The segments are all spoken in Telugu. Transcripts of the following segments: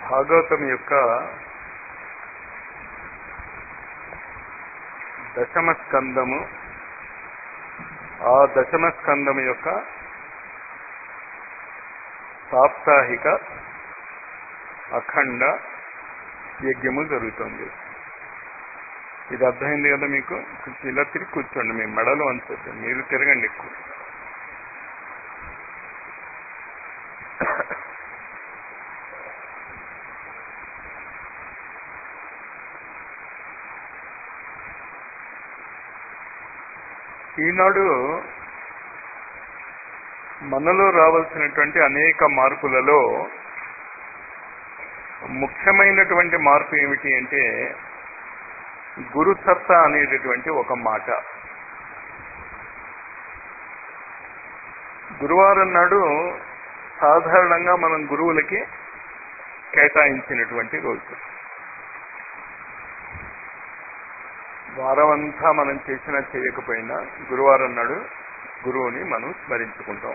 భాగవతం యొక్క దశమ స్కందము ఆ దశమ స్కందము యొక్క సాప్తాహిక అఖండ యజ్ఞము జరుగుతుంది ఇది అర్థమైంది కదా మీకు కొంచెం ఇలా తిరిగి కూర్చోండి మీ మెడలో అంతే మీరు తిరగండి ఎక్కువ ఈనాడు మనలో రావాల్సినటువంటి అనేక మార్పులలో ముఖ్యమైనటువంటి మార్పు ఏమిటి అంటే గురుసత్తా అనేటటువంటి ఒక మాట గురువారం నాడు సాధారణంగా మనం గురువులకి కేటాయించినటువంటి రోజు వారం అంతా మనం చేసినా చేయకపోయినా గురువారం నాడు గురువుని మనం స్మరించుకుంటాం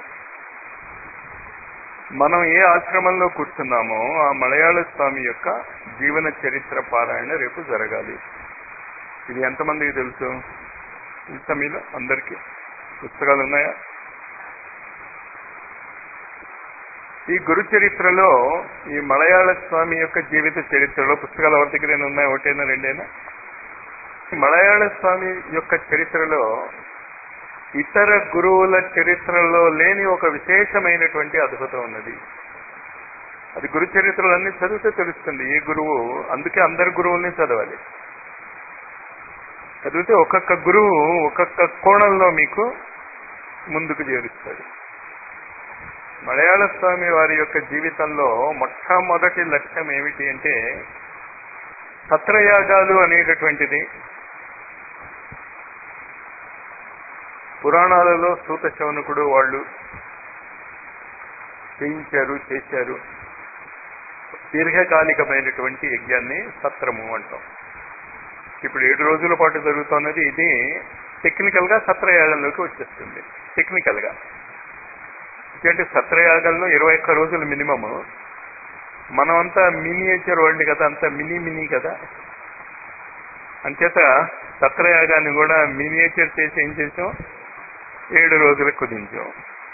మనం ఏ ఆశ్రమంలో కూర్చున్నామో ఆ మలయాళ స్వామి యొక్క జీవన చరిత్ర పారాయణ రేపు జరగాలి ఇది ఎంతమందికి తెలుసు తెలుసా మీలో అందరికీ పుస్తకాలు ఉన్నాయా ఈ గురు చరిత్రలో ఈ మలయాళ స్వామి యొక్క జీవిత చరిత్రలో పుస్తకాలు ఎవరి దగ్గరైనా ఉన్నాయి ఒకటైనా రెండైనా మలయాళ స్వామి యొక్క చరిత్రలో ఇతర గురువుల చరిత్రలో లేని ఒక విశేషమైనటువంటి అద్భుతం ఉన్నది అది గురు చరిత్రలన్నీ చదివితే తెలుస్తుంది ఈ గురువు అందుకే అందరి గురువుల్ని చదవాలి చదివితే ఒక్కొక్క గురువు ఒక్కొక్క కోణంలో మీకు ముందుకు చేరుస్తాడు మలయాళ స్వామి వారి యొక్క జీవితంలో మొట్టమొదటి లక్ష్యం ఏమిటి అంటే సత్రయాగాలు అనేటటువంటిది పురాణాలలో సూత శౌనకుడు వాళ్ళు చేయించారు చేశారు దీర్ఘకాలికమైనటువంటి యజ్ఞాన్ని సత్రము అంటాం ఇప్పుడు ఏడు రోజుల పాటు జరుగుతున్నది ఇది టెక్నికల్ గా సత్రయాగంలోకి వచ్చేస్తుంది టెక్నికల్ గా ఎందుకంటే సత్రయాగంలో ఇరవై ఒక్క రోజులు మినిమము మనమంతా మినియేచర్ వరల్డ్ కదా అంతా మినీ మినీ కదా అంచేత సత్రయాగాన్ని కూడా మినియేచర్ చేసి ఏం చేసాం ఏడు రోజులకు కుదించాం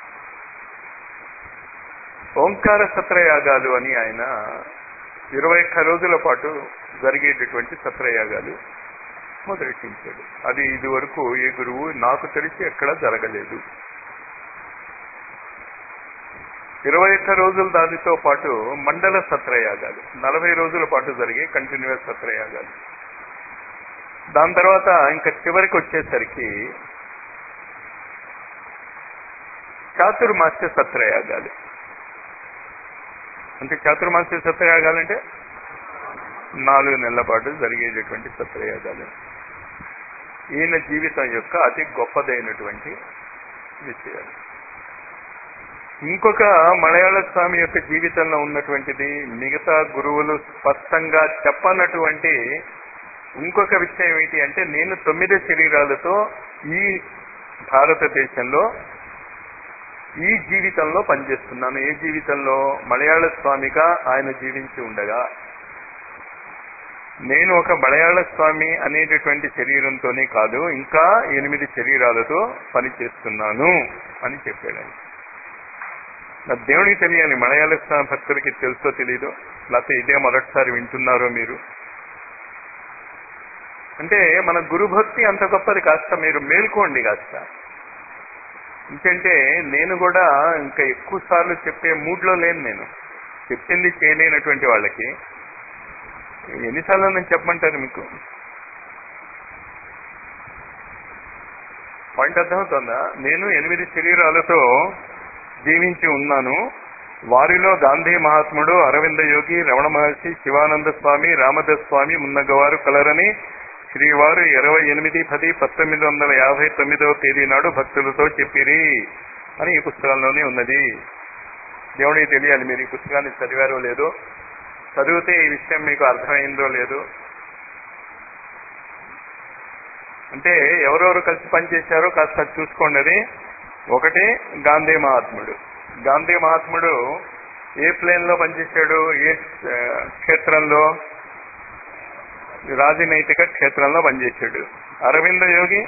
ఓంకార సత్రయాగాలు అని ఆయన ఇరవై ఒక్క రోజుల పాటు జరిగేటటువంటి సత్రయాగాలు మొదలెట్టించాడు అది ఇది వరకు ఏ గురువు నాకు తెలిసి ఎక్కడా జరగలేదు ఇరవై ఒక్క రోజుల దానితో పాటు మండల సత్రయాగాలు నలభై రోజుల పాటు జరిగే కంటిన్యూస్ సత్రయాగాలు దాని తర్వాత ఇంకా చివరికి వచ్చేసరికి చాతుర్మాస్య సత్రయాగాలు అంటే చాతుర్మాస్య సత్రయాగాలు అంటే నాలుగు నెలల పాటు జరిగేటటువంటి సత్రయాగాలు ఈయన జీవితం యొక్క అతి గొప్పదైనటువంటి విషయాలు ఇంకొక మలయాళ స్వామి యొక్క జీవితంలో ఉన్నటువంటిది మిగతా గురువులు స్పష్టంగా చెప్పనటువంటి ఇంకొక విషయం ఏంటి అంటే నేను తొమ్మిది శరీరాలతో ఈ భారతదేశంలో ఈ జీవితంలో పనిచేస్తున్నాను ఏ జీవితంలో మలయాళ స్వామిగా ఆయన జీవించి ఉండగా నేను ఒక మలయాళ స్వామి అనేటటువంటి శరీరంతోనే కాదు ఇంకా ఎనిమిది శరీరాలతో పనిచేస్తున్నాను అని చెప్పాడు ఆయన నా దేవునికి తెలియాలి మలయాళ స్వామి భక్తులకి తెలుసో తెలీదో లేకపోతే ఇదే మొదటిసారి వింటున్నారో మీరు అంటే మన గురుభక్తి అంత గొప్పది కాస్త మీరు మేల్కోండి కాస్త ఎందుకంటే నేను కూడా ఇంకా ఎక్కువ సార్లు చెప్పే మూడ్లో లేను నేను చెప్పింది చేయలేనటువంటి వాళ్ళకి ఎన్నిసార్లు నేను చెప్పమంటారు మీకు పాయింట్ అర్థమవుతుందా నేను ఎనిమిది శరీరాలతో జీవించి ఉన్నాను వారిలో గాంధీ మహాత్ముడు అరవింద యోగి రమణ మహర్షి శివానంద స్వామి రామదాస్ స్వామి మున్నగవారు కలరని శ్రీవారు ఇరవై ఎనిమిది పది పంతొమ్మిది వందల యాభై తొమ్మిదవ తేదీ నాడు భక్తులతో చెప్పిరి అని ఈ పుస్తకంలోనే ఉన్నది దేవుడికి తెలియాలి మీరు ఈ పుస్తకాన్ని చదివారో లేదో చదివితే ఈ విషయం మీకు అర్థమైందో లేదో అంటే ఎవరెవరు కలిసి పనిచేశారో కాస్త చూసుకోండి అది ఒకటి గాంధీ మహాత్ముడు గాంధీ మహాత్ముడు ఏ ప్లేన్ లో పనిచేశాడు ఏ ఆ, క్షేత్రంలో రాజనైతిక క్షేత్రంలో పనిచేశాడు అరవింద యోగి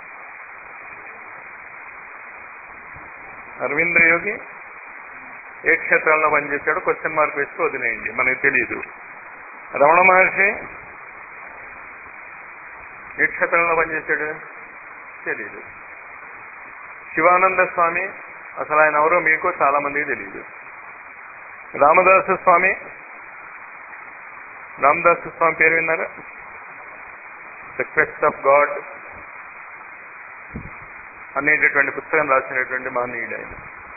అరవింద యోగి ఏ క్షేత్రంలో పనిచేశాడో క్వశ్చన్ మార్క్ వేసి వదిలేయండి మనకి తెలియదు రమణ మహర్షి ఏ క్షేత్రంలో పనిచేశాడు తెలియదు శివానంద స్వామి అసలు ఆయన ఎవరో మీకు చాలా మందికి తెలియదు రామదాసు స్వామి రామదాసు స్వామి పేరు విన్నారా ద క్వెస్ట్ ఆఫ్ గాడ్ అనేటటువంటి పుస్తకం రాసినటువంటి మహనీయుడు ఆయన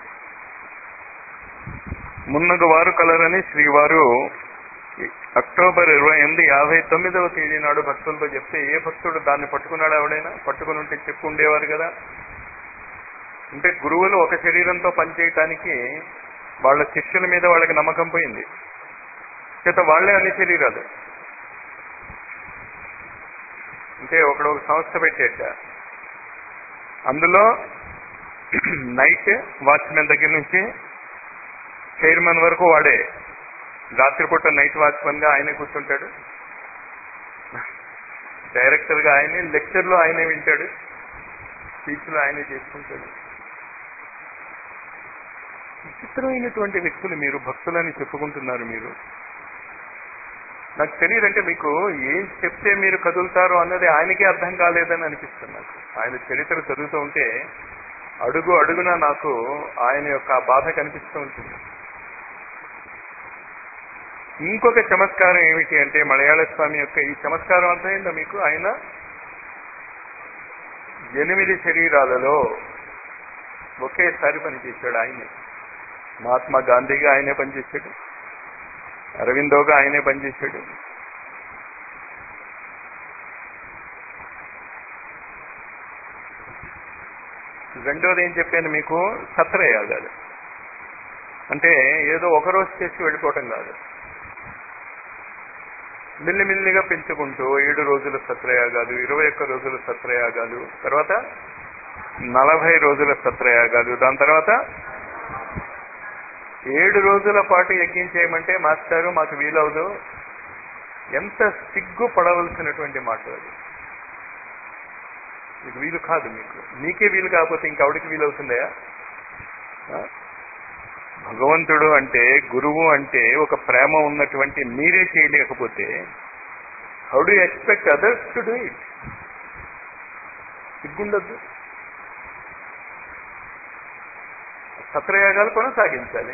మున్నగు వారు కలర్ అని శ్రీవారు అక్టోబర్ ఇరవై ఎనిమిది యాభై తొమ్మిదవ తేదీ నాడు భక్తులతో చెప్తే ఏ భక్తుడు దాన్ని పట్టుకున్నాడు ఎవడైనా పట్టుకుని ఉంటే చెప్పు ఉండేవారు కదా అంటే గురువులు ఒక శరీరంతో పనిచేయటానికి వాళ్ళ శిష్యుల మీద వాళ్ళకి నమ్మకం పోయింది చేత వాళ్లే అన్ని శరీరాలు అంటే ఒకడు ఒక సంస్థ పెట్టేట అందులో నైట్ వాచ్మెన్ దగ్గర నుంచి చైర్మన్ వరకు వాడే రాత్రిపూట నైట్ వాచ్మెన్ గా ఆయనే కూర్చుంటాడు డైరెక్టర్ గా ఆయనే లెక్చర్ లో ఆయనే వింటాడు స్పీచ్ లో ఆయనే చేసుకుంటాడు విచిత్రమైనటువంటి వ్యక్తులు మీరు భక్తులని చెప్పుకుంటున్నారు మీరు నాకు తెలియదంటే మీకు ఏం చెప్తే మీరు కదులుతారో అన్నది ఆయనకే అర్థం కాలేదని అనిపిస్తుంది నాకు ఆయన చరిత్ర చదువుతూ ఉంటే అడుగు అడుగున నాకు ఆయన యొక్క ఆ బాధ కనిపిస్తూ ఉంటుంది ఇంకొక చమత్కారం ఏమిటి అంటే మలయాళ స్వామి యొక్క ఈ చమత్కారం అర్థమైందా మీకు ఆయన ఎనిమిది శరీరాలలో ఒకేసారి పనిచేశాడు ఆయనే మహాత్మా గాంధీగా ఆయనే పనిచేశాడు అరవిందోగా ఆయనే పనిచేశాడు రెండోది ఏం చెప్పాను మీకు సత్రయాగాలు అంటే ఏదో ఒక రోజు చేసి వెళ్ళిపోవటం కాదు మిల్లిమిల్లిగా పెంచుకుంటూ ఏడు రోజుల సత్రయాగాలు ఇరవై ఒక్క రోజుల సత్రయాగాలు తర్వాత నలభై రోజుల సత్రయాగాలు దాని తర్వాత ఏడు రోజుల పాటు యజ్ఞం చేయమంటే మాస్టారు మాకు వీలవదు ఎంత సిగ్గు పడవలసినటువంటి మాట అది మీకు వీలు కాదు మీకు నీకే వీలు కాకపోతే ఇంకెవడికి వీలవుతుందయా ఆ? భగవంతుడు అంటే గురువు అంటే ఒక ప్రేమ ఉన్నటువంటి మీరే చేయలేకపోతే how do expect others to do it సిగ్గుండద్దు సత్రయాగాలు కొనసాగించాలి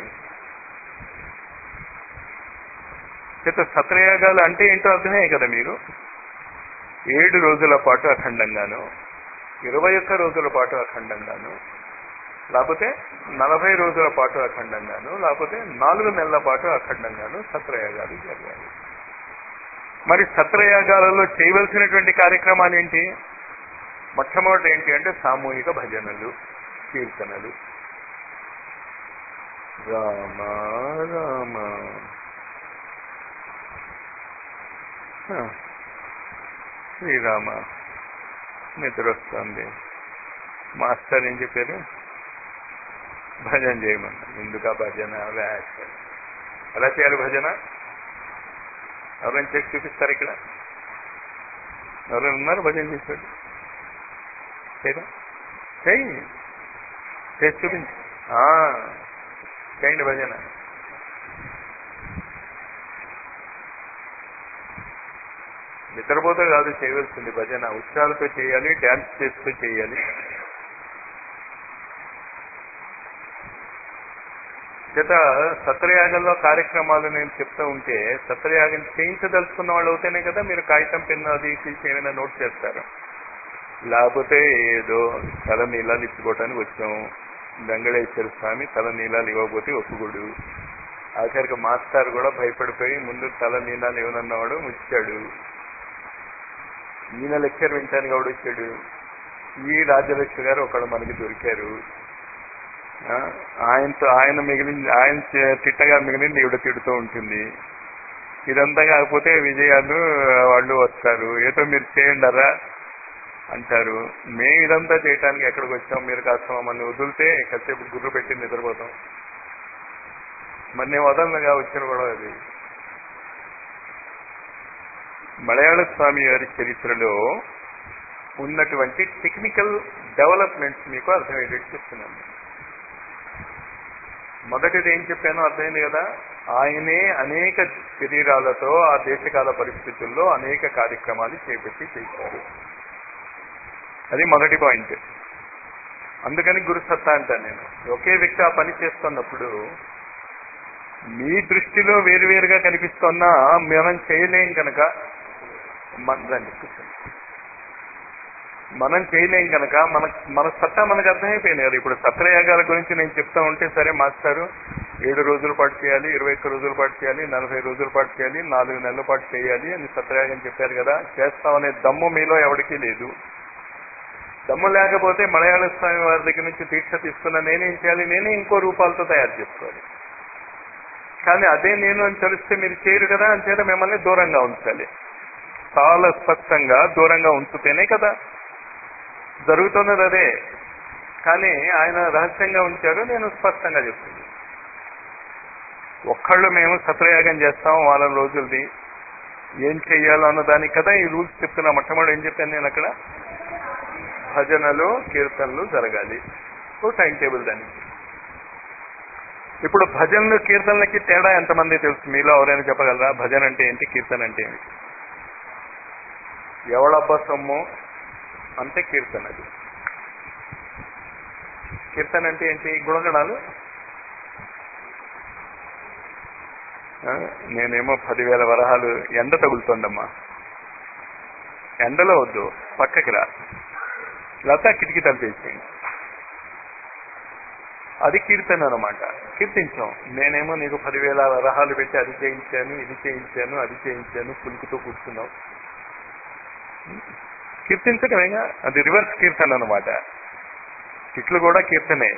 చేత సత్రయాగాలు అంటే ఏంటో అర్థమే కదా మీరు ఏడు రోజుల పాటు అఖండంగాను ఇరవై ఒక్క రోజుల పాటు అఖండంగాను లేకపోతే నలభై రోజుల పాటు అఖండంగాను లేకపోతే నాలుగు నెలల పాటు అఖండంగాను సత్రయాగాలు జరగాలి మరి సత్రయాగాలలో చేయవలసినటువంటి కార్యక్రమాలు ఏంటి మొట్టమొదటి ఏంటి అంటే సామూహిక భజనలు కీర్తనలు రామ రామ ఆ, శ్రీరామ నిద్ర వస్తుంది మాస్టర్ ఏం చెప్పారు భజన చేయమన్నా ఎందుకు ఆ భజన వ్యాస ఎలా చేయాలి భజన ఎవరైనా చేసి చూపిస్తారు ఇక్కడ ఎవరైనా ఉన్నారు భజన చేశాడు చేయరా చేయి చేసి చూపించు ఆ, చేయండి భజన నిద్రపోతే కాదు చేయవలసింది భజన ఉత్సాహాలతో చేయాలి డ్యాన్స్ చేస్తూ చేయాలి చేత సత్రయాగంలో కార్యక్రమాలు నేను చెప్తూ ఉంటే సత్రయాగం చేయించదలుచుకున్న వాళ్ళు అవుతేనే కదా మీరు కాగితం పెన్ను అది తీసి ఏమైనా నోట్ చేస్తారు లేకపోతే ఏదో తల నీళ్ళాలు ఇచ్చుకోవటానికి వచ్చాం వెంకటేశ్వర స్వామి తల నీళ్ళాలు ఇవ్వకపోతే ఒప్పుకోడు ఆఖరికి మాస్టర్ కూడా భయపడిపోయి ముందు తల నీళ్ళాలు ఇవ్వనన్నవాడు ముచ్చాడు ఈయన లెక్చర్ వింటానికి ఎవడు వచ్చాడు ఈ రాజ్యలక్ష్మి గారు ఒకడు మనకి దొరికారు ఆ, ఆయనతో ఆయన మిగిలింది ఆయన చే- తిట్టగా మిగిలింది ఈవిడ తిడుతూ ఉంటుంది ఇదంతా కాకపోతే విజయాలు వాళ్ళు వస్తారు ఏదో మీరు చేయండరా అంటారు మేము ఇదంతా చేయటానికి ఎక్కడికి వచ్చాం మీరు కాస్త మమ్మల్ని వదిలితే కాసేపు గుర్రు పెట్టి నిద్రపోతాం మరి నేను వదలనుగా వచ్చిన కూడా అది మలయాళ స్వామి గారి చరిత్రలో ఉన్నటువంటి టెక్నికల్ డెవలప్మెంట్స్ మీకు అర్థమయ్యేటట్టు చెప్తున్నాను మొదటిది ఏం చెప్పానో అర్థమైంది కదా ఆయనే అనేక శరీరాలతో ఆ దేశకాల పరిస్థితుల్లో అనేక కార్యక్రమాలు చేపట్టి చేశారు అది మొదటి పాయింట్ అందుకని గురుసత్తా అంటాను నేను ఒకే వ్యక్తి ఆ పని చేస్తున్నప్పుడు మీ దృష్టిలో వేరువేరుగా కనిపిస్తున్నా మనం చేయలేం కనుక దాన్ని కూర్చోండి మనం చేయలేం కనుక మన మన సత్తా మనకు అర్థమైపోయింది కదా ఇప్పుడు సత్రయాగాల గురించి నేను చెప్తా ఉంటే సరే మాస్టారు ఏడు రోజుల పాటు చేయాలి ఇరవై ఒక్క రోజుల పాటు చేయాలి నలభై రోజుల పాటు చేయాలి నాలుగు నెలల పాటు చేయాలి అని సత్రయాగం చెప్పారు కదా చేస్తామనే దమ్ము మీలో ఎవరికీ లేదు దమ్ము లేకపోతే మలయాళ స్వామి వారి దగ్గర నుంచి దీక్ష తీసుకున్న నేనేం చేయాలి నేనే ఇంకో రూపాలతో తయారు చేసుకోవాలి కానీ అదే నేను అని తెలిస్తే మీరు చేయరు కదా అంచేత మిమ్మల్ని దూరంగా ఉంచాలి చాలా స్పష్టంగా దూరంగా ఉంచితేనే కదా జరుగుతున్నది అదే కానీ ఆయన రహస్యంగా ఉంచారు నేను స్పష్టంగా చెప్తుంది ఒక్కళ్ళు మేము సత్రయాగం చేస్తాం వారం రోజులది ఏం చెయ్యాలో అన్న దానికి కదా ఈ రూల్స్ చెప్తున్నా మొట్టమొదటి ఏం చెప్పాను నేను అక్కడ భజనలు కీర్తనలు జరగాలి ఓ టైం టేబుల్ దానికి ఇప్పుడు భజనలు కీర్తనలకి తేడా ఎంతమంది తెలుసు మీలో ఎవరైనా చెప్పగలరా భజన అంటే ఏంటి కీర్తన అంటే ఏంటి ఎవడబ్బ సొమ్ము అంటే కీర్తన అది కీర్తన అంటే ఏంటి గుణగణాలు నేనేమో పదివేల వరహాలు ఎండ తగులుతోందమ్మా ఎండలో వద్దు పక్కకి రా లేకపోతే కిటికీ తలిపేసేయండి అది కీర్తన అనమాట కీర్తించాం నేనేమో నీకు పదివేల వరహాలు పెట్టి అది చేయించాను ఇది చేయించాను అది చేయించాను పులుకుతో కూర్చున్నావు కీర్తించడమేగా అది రివర్స్ కీర్తన అనమాట ఇట్లు కూడా కీర్తనే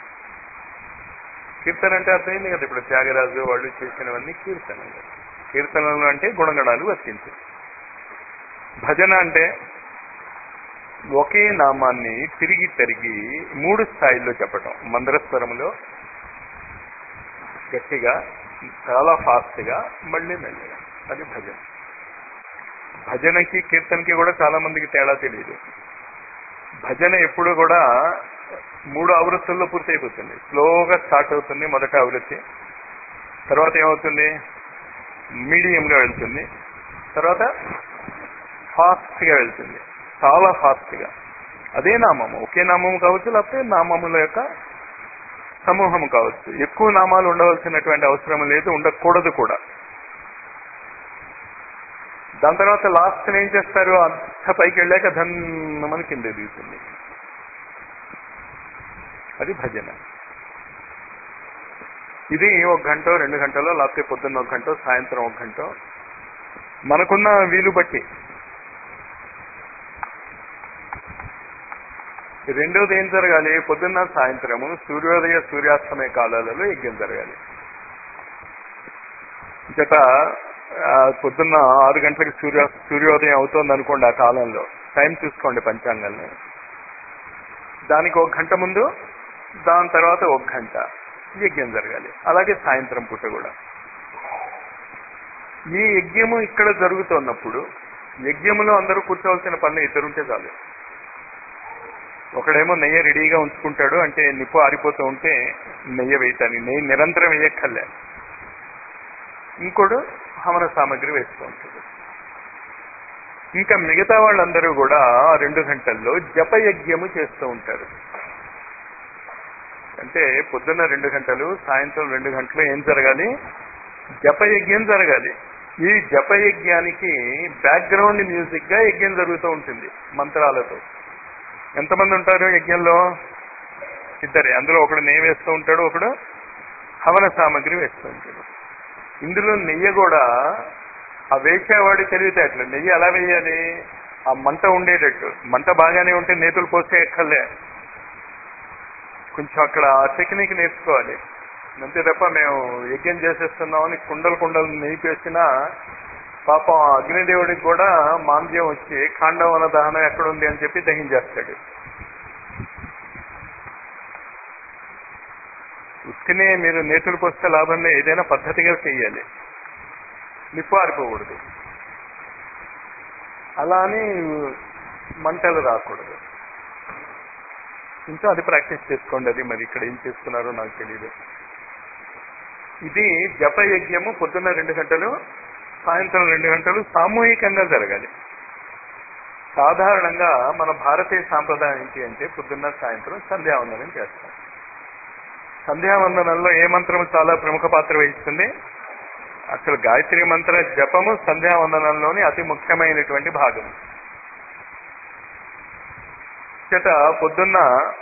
కీర్తన అంటే అర్థమైంది కదా ఇప్పుడు త్యాగరాజు వాళ్ళు చేసినవన్నీ కీర్తనలు కీర్తనలు అంటే గుణగణాలు వర్తించు భజన అంటే ఒకే నామాన్ని తిరిగి తిరిగి మూడు స్థాయిల్లో చెప్పటం మందరస్వరములో గట్టిగా చాలా ఫాస్ట్గా మళ్ళీ మెల్లగా అది భజన భజనకి కీర్తనకి కూడా చాలా మందికి తేడా తెలియదు భజన ఎప్పుడు కూడా మూడు ఆవృత్తుల్లో పూర్తయిపోతుంది స్లోగా స్టార్ట్ అవుతుంది మొదట ఆవృత్తి తర్వాత ఏమవుతుంది మీడియంగా వెళ్తుంది తర్వాత ఫాస్ట్గా వెళ్తుంది చాలా ఫాస్ట్గా అదే నామము ఒకే నామము కావచ్చు లేకపోతే నామముల యొక్క సమూహం కావచ్చు ఎక్కువ నామాలు ఉండవలసినటువంటి అవసరం లేదు ఉండకూడదు కూడా దాని తర్వాత లాస్ట్ ఏం చేస్తారు అంత పైకి వెళ్ళాక ధన్మని కింద దిగుతుంది అది భజన ఇది ఒక గంట రెండు గంటలో లేకపోతే పొద్దున్న ఒక గంట సాయంత్రం ఒక గంట మనకున్న వీలు బట్టి రెండోది ఏం జరగాలి పొద్దున్న సాయంత్రము సూర్యోదయ సూర్యాస్తమయ కాలాలలో యజ్ఞం జరగాలి జత పొద్దున్న ఆరు గంటలకు సూర్య సూర్యోదయం అవుతోంది అనుకోండి ఆ కాలంలో టైం చూసుకోండి పంచాంగాన్ని దానికి ఒక గంట ముందు దాని తర్వాత ఒక గంట యజ్ఞం జరగాలి అలాగే సాయంత్రం పూట కూడా ఈ యజ్ఞము ఇక్కడ జరుగుతున్నప్పుడు యజ్ఞములో అందరూ కూర్చోవలసిన పనులు ఇద్దరుంటే చాలు ఒకడేమో నెయ్యి రెడీగా ఉంచుకుంటాడు అంటే నిప్పు ఆరిపోతూ ఉంటే నెయ్యి వేయటానికి నెయ్యి నిరంతరం వేయక్కర్లే ఇంకోడు హవన సామాగ్రి వేస్తూ ఉంటాడు ఇంకా మిగతా వాళ్ళందరూ కూడా ఆ రెండు గంటల్లో జపయజ్ఞము చేస్తూ ఉంటారు అంటే పొద్దున్న రెండు గంటలు సాయంత్రం రెండు గంటలు ఏం జరగాలి జపయజ్ఞం జరగాలి ఈ జపయజ్ఞానికి బ్యాక్గ్రౌండ్ మ్యూజిక్ గా యజ్ఞం జరుగుతూ ఉంటుంది మంత్రాలతో ఎంతమంది ఉంటారు యజ్ఞంలో ఇద్దరే అందులో ఒకడు నెయ్యి వేస్తూ ఉంటాడు ఒకడు హవన సామాగ్రి వేస్తూ ఉంటాడు ఇందులో నెయ్యి కూడా ఆ వేసేవాడి తెలివితేటలు నెయ్యి ఎలా వేయాలి ఆ మంట ఉండేటట్టు మంట బాగానే ఉంటే నేతులు పోస్తే ఎక్కర్లే కొంచెం అక్కడ ఆ టెక్నిక్ నేర్చుకోవాలి అంతే తప్ప మేము యజ్ఞం చేసేస్తున్నామని కుండలు కుండలు నెయ్యి వేసినా పాపం అగ్నిదేవుడికి కూడా మాంద్యం వచ్చి ఖాండవన దహనం ఎక్కడుంది అని చెప్పి దహించేస్తాడు ఉత్తినే మీరు నేతులు పోస్తే లాభంలో ఏదైనా పద్ధతిగా చేయాలి నిప్పు ఆరిపోకూడదు అలా అని మంటలు రాకూడదు కొంచెం అది ప్రాక్టీస్ చేసుకోండి అది మరి ఇక్కడ ఏం చేస్తున్నారో నాకు తెలియదు ఇది జప యజ్ఞము పొద్దున్న రెండు గంటలు సాయంత్రం రెండు గంటలు సామూహికంగా జరగాలి సాధారణంగా మన భారతీయ సాంప్రదాయం ఏంటి అంటే పొద్దున్న సాయంత్రం సంధ్యావందనం చేస్తాం సంధ్యావందనంలో ఏ మంత్రము చాలా ప్రముఖ పాత్ర వహిస్తుంది అసలు గాయత్రి మంత్ర జపము సంధ్యావందనంలోని అతి ముఖ్యమైనటువంటి భాగం చేత పొద్దున్న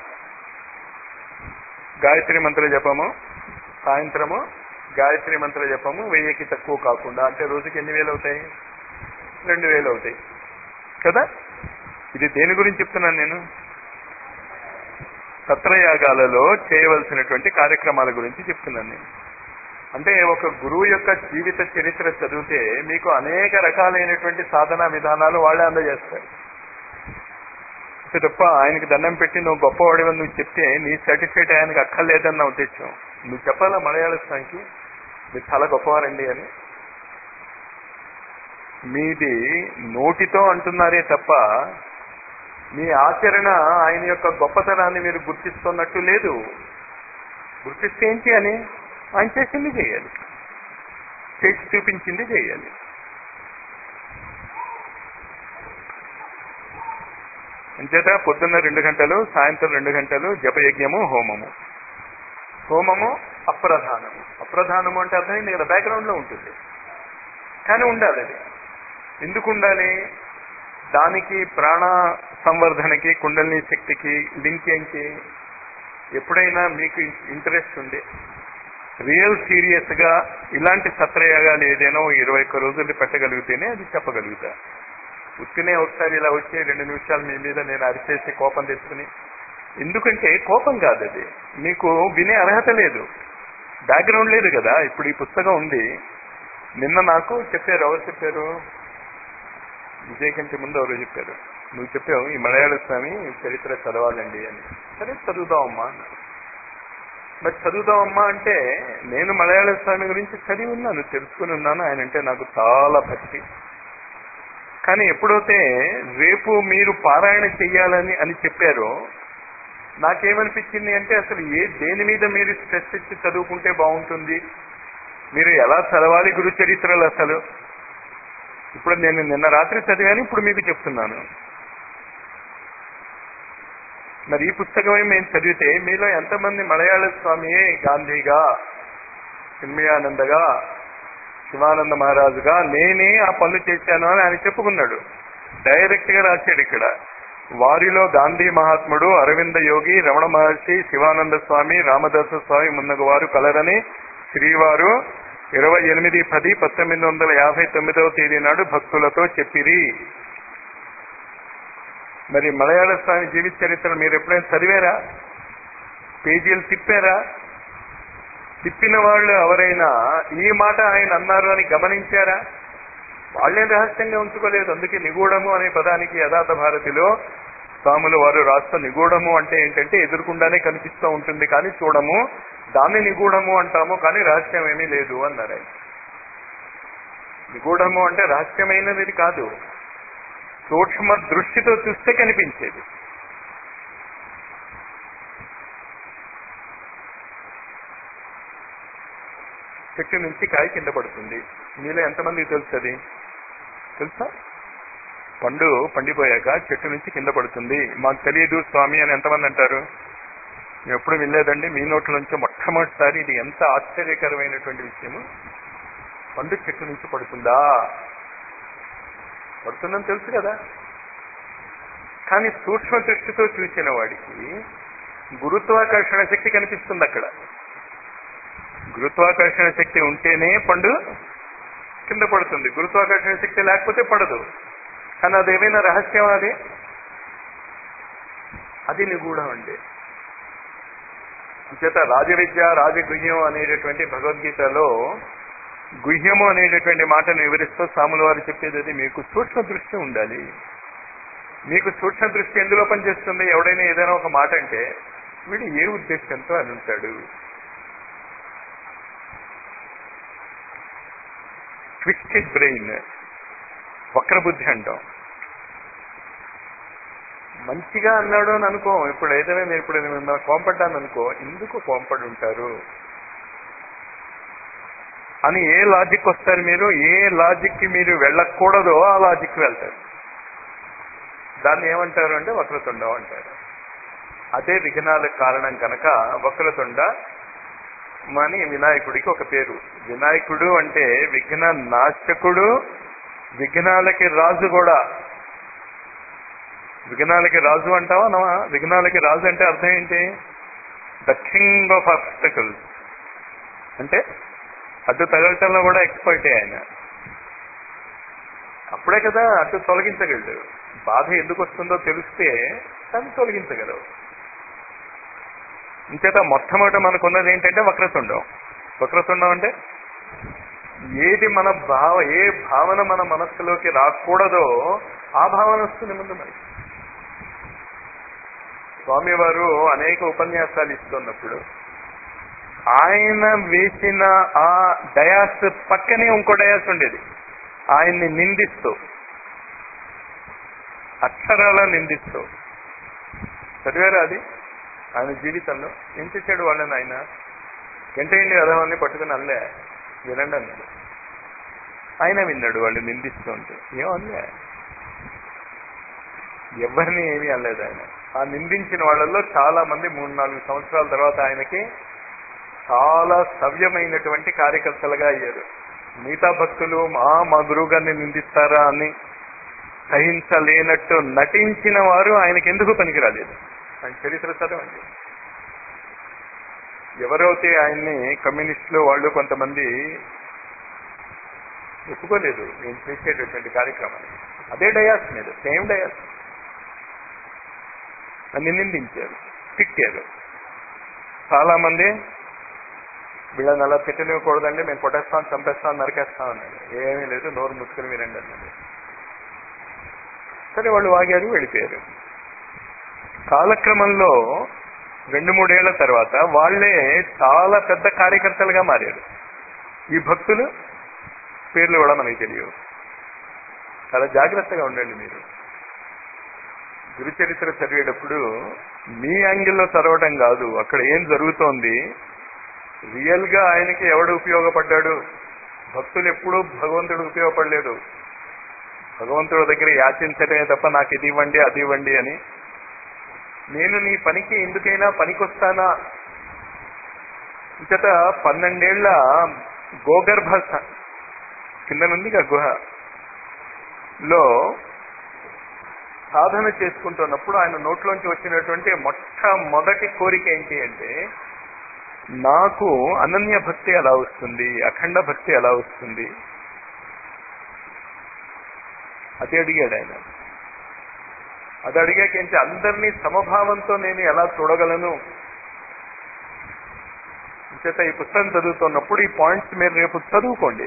గాయత్రి మంత్ర జపము సాయంత్రము గాయత్రి మంత్ర జపము వెయ్యికి తక్కువ కాకుండా అంటే రోజుకి ఎన్ని వేలు అవుతాయి రెండు వేలు అవుతాయి కదా ఇది దేని గురించి చెప్తున్నాను నేను సత్రయాగాలలో చేయవలసినటువంటి కార్యక్రమాల గురించి చెప్తున్నాను నేను అంటే ఒక గురువు యొక్క జీవిత చరిత్ర చదివితే మీకు అనేక రకాలైనటువంటి సాధనా విధానాలు వాళ్ళే అందజేస్తారు తప్ప ఆయనకి దండం పెట్టి నువ్వు గొప్పవాడివని నువ్వు చెప్తే నీ సర్టిఫికేట్ ఆయనకి అక్కర్లేదన్న ఉద్దేశం నువ్వు చెప్పాలా మలయాళస్థానికి మీరు చాలా గొప్పవారండి అని మీది నోటితో అంటున్నారే తప్ప మీ ఆచరణ ఆయన యొక్క గొప్పతనాన్ని మీరు గుర్తిస్తున్నట్టు లేదు గుర్తిస్తే ఏం చేయాలి ఆయన చేసింది చేయాలి చేసి చూపించింది చేయాలి అంచేత పొద్దున్న రెండు గంటలు సాయంత్రం రెండు గంటలు జపయజ్ఞము హోమము హోమము అప్రధానము అప్రధానము అంటే అర్థమైంది కదా బ్యాక్గ్రౌండ్ లో ఉంటుంది కానీ ఉండాలి అది ఎందుకు ఉండాలి దానికి ప్రాణ సంవర్ధనకి కుండలిని శక్తికి లింక్ ఏంటి ఎప్పుడైనా మీకు ఇంట్రెస్ట్ ఉండి రియల్ సీరియస్ గా ఇలాంటి సత్రయాగాలు ఏదైనా ఇరవై ఒక్క రోజులు పెట్టగలిగితేనే అది చెప్పగలుగుతా ఉత్తినే ఒకసారి ఇలా వచ్చి రెండు నిమిషాలు మీ మీద నేను అరిచేసి కోపం తెచ్చుకుని ఎందుకంటే కోపం కాదు అది మీకు వినే అర్హత లేదు బ్యాక్గ్రౌండ్ లేదు కదా ఇప్పుడు ఈ పుస్తకం ఉంది నిన్న నాకు చెప్పారు ఎవరు చెప్పారు విజయ్ కంటే ముందు ఎవరు చెప్పారు నువ్వు చెప్పావు ఈ మలయాళ స్వామి చరిత్ర చదవాలండి అని సరే చదువుదామమ్మా మరి చదువుదామమ్మా అంటే నేను మలయాళ స్వామి గురించి చదివి ఉన్నాను తెలుసుకుని ఉన్నాను ఆయన అంటే నాకు చాలా భక్తి కానీ ఎప్పుడైతే రేపు మీరు పారాయణ చెయ్యాలని అని చెప్పారో నాకేమనిపించింది అంటే అసలు ఏ దేని మీద మీరు స్ట్రెస్ ఇచ్చి చదువుకుంటే బాగుంటుంది మీరు ఎలా చదవాలి గురు చరిత్రలు అసలు ఇప్పుడు నేను నిన్న రాత్రి చదివాను ఇప్పుడు మీకు చెప్తున్నాను మరి ఈ పుస్తకమే మేము చదివితే మీలో ఎంతమంది మలయాళ స్వామియే గాంధీగా చిన్మయానందగా శివానంద మహారాజుగా నేనే ఆ పనులు చేశాను అని ఆయన చెప్పుకున్నాడు డైరెక్ట్ గా రాశాడు ఇక్కడ వారిలో గాంధీ మహాత్ముడు అరవింద యోగి రమణ మహర్షి శివానంద స్వామి రామదాస స్వామి మున్నగు వారు కలరని శ్రీవారు ఇరవై ఎనిమిది పది పంతొమ్మిది వందల యాభై తొమ్మిదవ తేదీ నాడు భక్తులతో చెప్పిరి మరి మలయాళ స్వామి జీవిత చరిత్ర మీరు ఎప్పుడైనా చదివారా పేజీలు తిప్పారా తిప్పిన వాళ్ళు ఎవరైనా ఈ మాట ఆయన అన్నారు అని గమనించారా వాళ్ళే రహస్యంగా ఉంచుకోలేదు అందుకే నిగూఢము అనే పదానికి యథార్థ భారతిలో స్వాములు వారు రాష్ట్ర నిగూఢము అంటే ఏంటంటే ఎదురుకుండానే కనిపిస్తూ ఉంటుంది కానీ చూడము దాన్ని నిగూఢము అంటాము కానీ రహస్యం ఏమీ లేదు అన్నారు ఆయన నిగూఢము అంటే రహస్యమైనది కాదు సూక్ష్మ దృష్టితో చూస్తే కనిపించేది చెట్టు నుంచి కాయ కింద పడుతుంది మీలో ఎంతమందికి తెలుస్తుంది తెలుసా పండు పండిపోయాక చెట్టు నుంచి కింద పడుతుంది మాకు తెలియదు స్వామి అని ఎంతమంది అంటారు మేము ఎప్పుడు వినలేదండి మీ నోట్ల నుంచి మొట్టమొదటిసారి ఇది ఎంత ఆశ్చర్యకరమైనటువంటి విషయము పండు చెట్టు నుంచి పడుతుందా పడుతుందని తెలుసు కదా కానీ సూక్ష్మ దృష్టితో చూసిన వాడికి గురుత్వాకర్షణ శక్తి కనిపిస్తుంది అక్కడ గురుత్వాకర్షణ శక్తి ఉంటేనే పండు కింద పడుతుంది గురుత్వాకర్షణ శక్తి లేకపోతే పడదు కానీ అదేమైనా రహస్యం అది అది నిగూఢం అండి చేత రాజవిద్య రాజగుహ్యం అనేటటువంటి భగవద్గీతలో గుహ్యము అనేటటువంటి మాటను వివరిస్తూ సాముల వారు చెప్పేది అది మీకు సూక్ష్మ దృష్టి ఉండాలి మీకు సూక్ష్మ దృష్టి ఎందులో పనిచేస్తుంది ఎవడైనా ఏదైనా ఒక మాట అంటే వీడు ఏ ఉద్దేశంతో అని ఉంటాడు ట్విస్టెడ్ బ్రెయిన్ వక్రబుద్ధి అంటాం మంచిగా అన్నాడు అని అనుకో ఇప్పుడు ఏదైనా నేను ఇప్పుడు నేను కోంపడ్డాను అనుకో ఎందుకు కోంపడి ఉంటారు అని ఏ లాజిక్ వస్తారు మీరు ఏ లాజిక్ కి మీరు వెళ్ళకూడదో ఆ లాజిక్ వెళ్తారు దాన్ని ఏమంటారు అంటే వక్రతుండం అంటారు అదే విఘ్నాలకు కారణం కనుక వక్రతుండ అని వినాయకుడికి ఒక పేరు వినాయకుడు అంటే విఘ్న నాశకుడు విఘ్నాలకి రాజు కూడా విఘ్నాలకి రాజు అంటావా నవా విఘ్నాలకి రాజు అంటే అర్థం ఏంటి ద కింగ్ ఆఫ్ ఆబ్స్టకల్స్ అంటే అడ్డు తగలటంలో కూడా ఎక్స్పర్టే ఆయన అప్పుడే కదా అడ్డు తొలగించగలడు బాధ ఎందుకు వస్తుందో తెలిస్తే దాన్ని తొలగించగలవు ఇంచేత మొట్టమొదట మనకున్నది ఏంటంటే వక్రతుండం వక్రతుండం అంటే ఏది మన భావ ఏ భావన మన మనస్సులోకి రాకూడదో ఆ భావన వస్తుంది ముందు మనకి స్వామివారు అనేక ఉపన్యాసాలు ఇస్తున్నప్పుడు ఆయన వేసిన ఆ డయాస్ పక్కనే ఇంకో డయాస్ ఉండేది ఆయన్ని నిందిస్తూ అక్షరాల నిందిస్తూ చదివారా అది ఆయన జీవితంలో ఏం చేశాడు వాళ్ళని ఆయన గంటేయండి అధవాన్ని పట్టుకుని అల్లే వినండి అన్నాడు ఆయన విన్నాడు వాళ్ళు నిందిస్తూ ఉంటే ఏమన్నా ఎవరిని ఏమీ అనలేదు ఆయన ఆ నిందించిన వాళ్ళల్లో చాలా మంది మూడు నాలుగు సంవత్సరాల తర్వాత ఆయనకి చాలా సవ్యమైనటువంటి కార్యకర్తలుగా అయ్యారు మిగతా భక్తులు మా మా గురువు గారిని నిందిస్తారా అని సహించలేనట్టు నటించిన వారు ఆయనకి ఎందుకు పనికిరాలేదు ఆయన చరిత్ర చదవండి ఎవరైతే ఆయన్ని కమ్యూనిస్టులు వాళ్ళు కొంతమంది ఒప్పుకోలేదు నేను చేసేటటువంటి కార్యక్రమాన్ని అదే డయాస్ మీద సేమ్ డయాస్ అని నిందించారు తిట్టారు చాలా మంది వీళ్ళని అలా తిట్టనివ్వకూడదండి మేము కొట్టేస్తాం చంపేస్తాం నరికేస్తాం అన్నాడు ఏమీ లేదు నోరు ముసుకుని వినండి అన్నాడు సరే వాళ్ళు వాగారు వెళ్ళిపోయారు కాలక్రమంలో రెండు మూడేళ్ల తర్వాత వాళ్లే చాలా పెద్ద కార్యకర్తలుగా మారారు ఈ భక్తులు పేర్లు కూడా మనకి తెలియవు చాలా జాగ్రత్తగా ఉండండి మీరు గురుచరిత్ర చదివేటప్పుడు మీ యాంగిల్లో చదవటం కాదు అక్కడ ఏం జరుగుతోంది రియల్ గా ఆయనకి ఎవడు ఉపయోగపడ్డాడు భక్తులు ఎప్పుడూ భగవంతుడు ఉపయోగపడలేదు భగవంతుడి దగ్గర యాచించటమే తప్ప నాకు ఇది ఇవ్వండి అది ఇవ్వండి అని నేను నీ పనికి ఎందుకైనా పనికొస్తానా ఇంకట పన్నెండేళ్ల గోగర్భ స- కింద నుండి గుహ లో సాధన చేసుకుంటున్నప్పుడు ఆయన నోట్లోంచి వచ్చినటువంటి మొట్టమొదటి కోరిక ఏంటి అంటే నాకు అనన్య భక్తి ఎలా వస్తుంది అఖండ భక్తి ఎలా వస్తుంది అది అడిగాడు ఆయన అది అడిగాక ఏంటి అందరినీ సమభావంతో నేను ఎలా చూడగలను చేత ఈ పుస్తకం చదువుతున్నప్పుడు ఈ పాయింట్స్ మీరు రేపు చదువుకోండి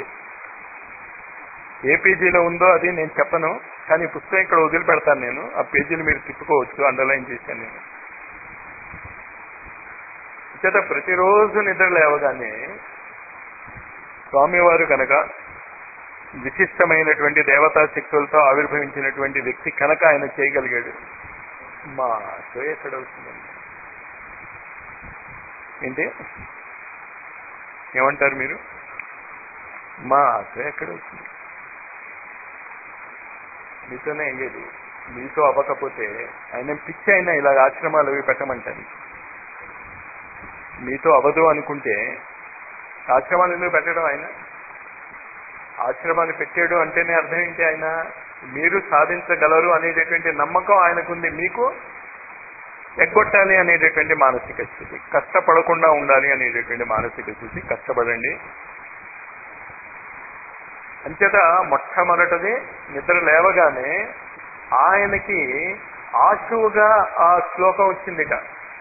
ఏ పేజీలో ఉందో అది నేను చెప్పను కానీ ఈ పుస్తకం ఇక్కడ వదిలిపెడతాను నేను ఆ పేజీలు మీరు తిప్పుకోవచ్చు అండర్లైన్ చేశాను నేను చేత ప్రతిరోజు నిద్ర లేవగానే స్వామివారు కనుక విశిష్టమైనటువంటి దేవతా శక్తులతో ఆవిర్భవించినటువంటి వ్యక్తి కనుక ఆయన చేయగలిగాడు మా సో ఎక్కడ అవుతుందండి ఏంటి ఏమంటారు మీరు మా ఆశ ఎక్కడ అవుతుంది మీతోనే అయ్యేది మీతో అవ్వకపోతే ఆయన పిచ్చి అయినా ఇలాగ ఆశ్రమాలు అవి పెట్టమంటారు మీతో అవ్వదు అనుకుంటే ఆశ్రమాలు ఎందుకు పెట్టడం ఆయన ఆశ్రమాన్ని పెట్టాడు అంటేనే అర్థం ఏంటి ఆయన మీరు సాధించగలరు అనేటటువంటి నమ్మకం ఆయనకుంది మీకు ఎగ్గొట్టాలి అనేటటువంటి మానసిక స్థితి కష్టపడకుండా ఉండాలి అనేటటువంటి మానసిక స్థితి కష్టపడండి అంచేత మొట్టమొదటిది నిద్ర లేవగానే ఆయనకి ఆశువుగా ఆ శ్లోకం వచ్చిందిట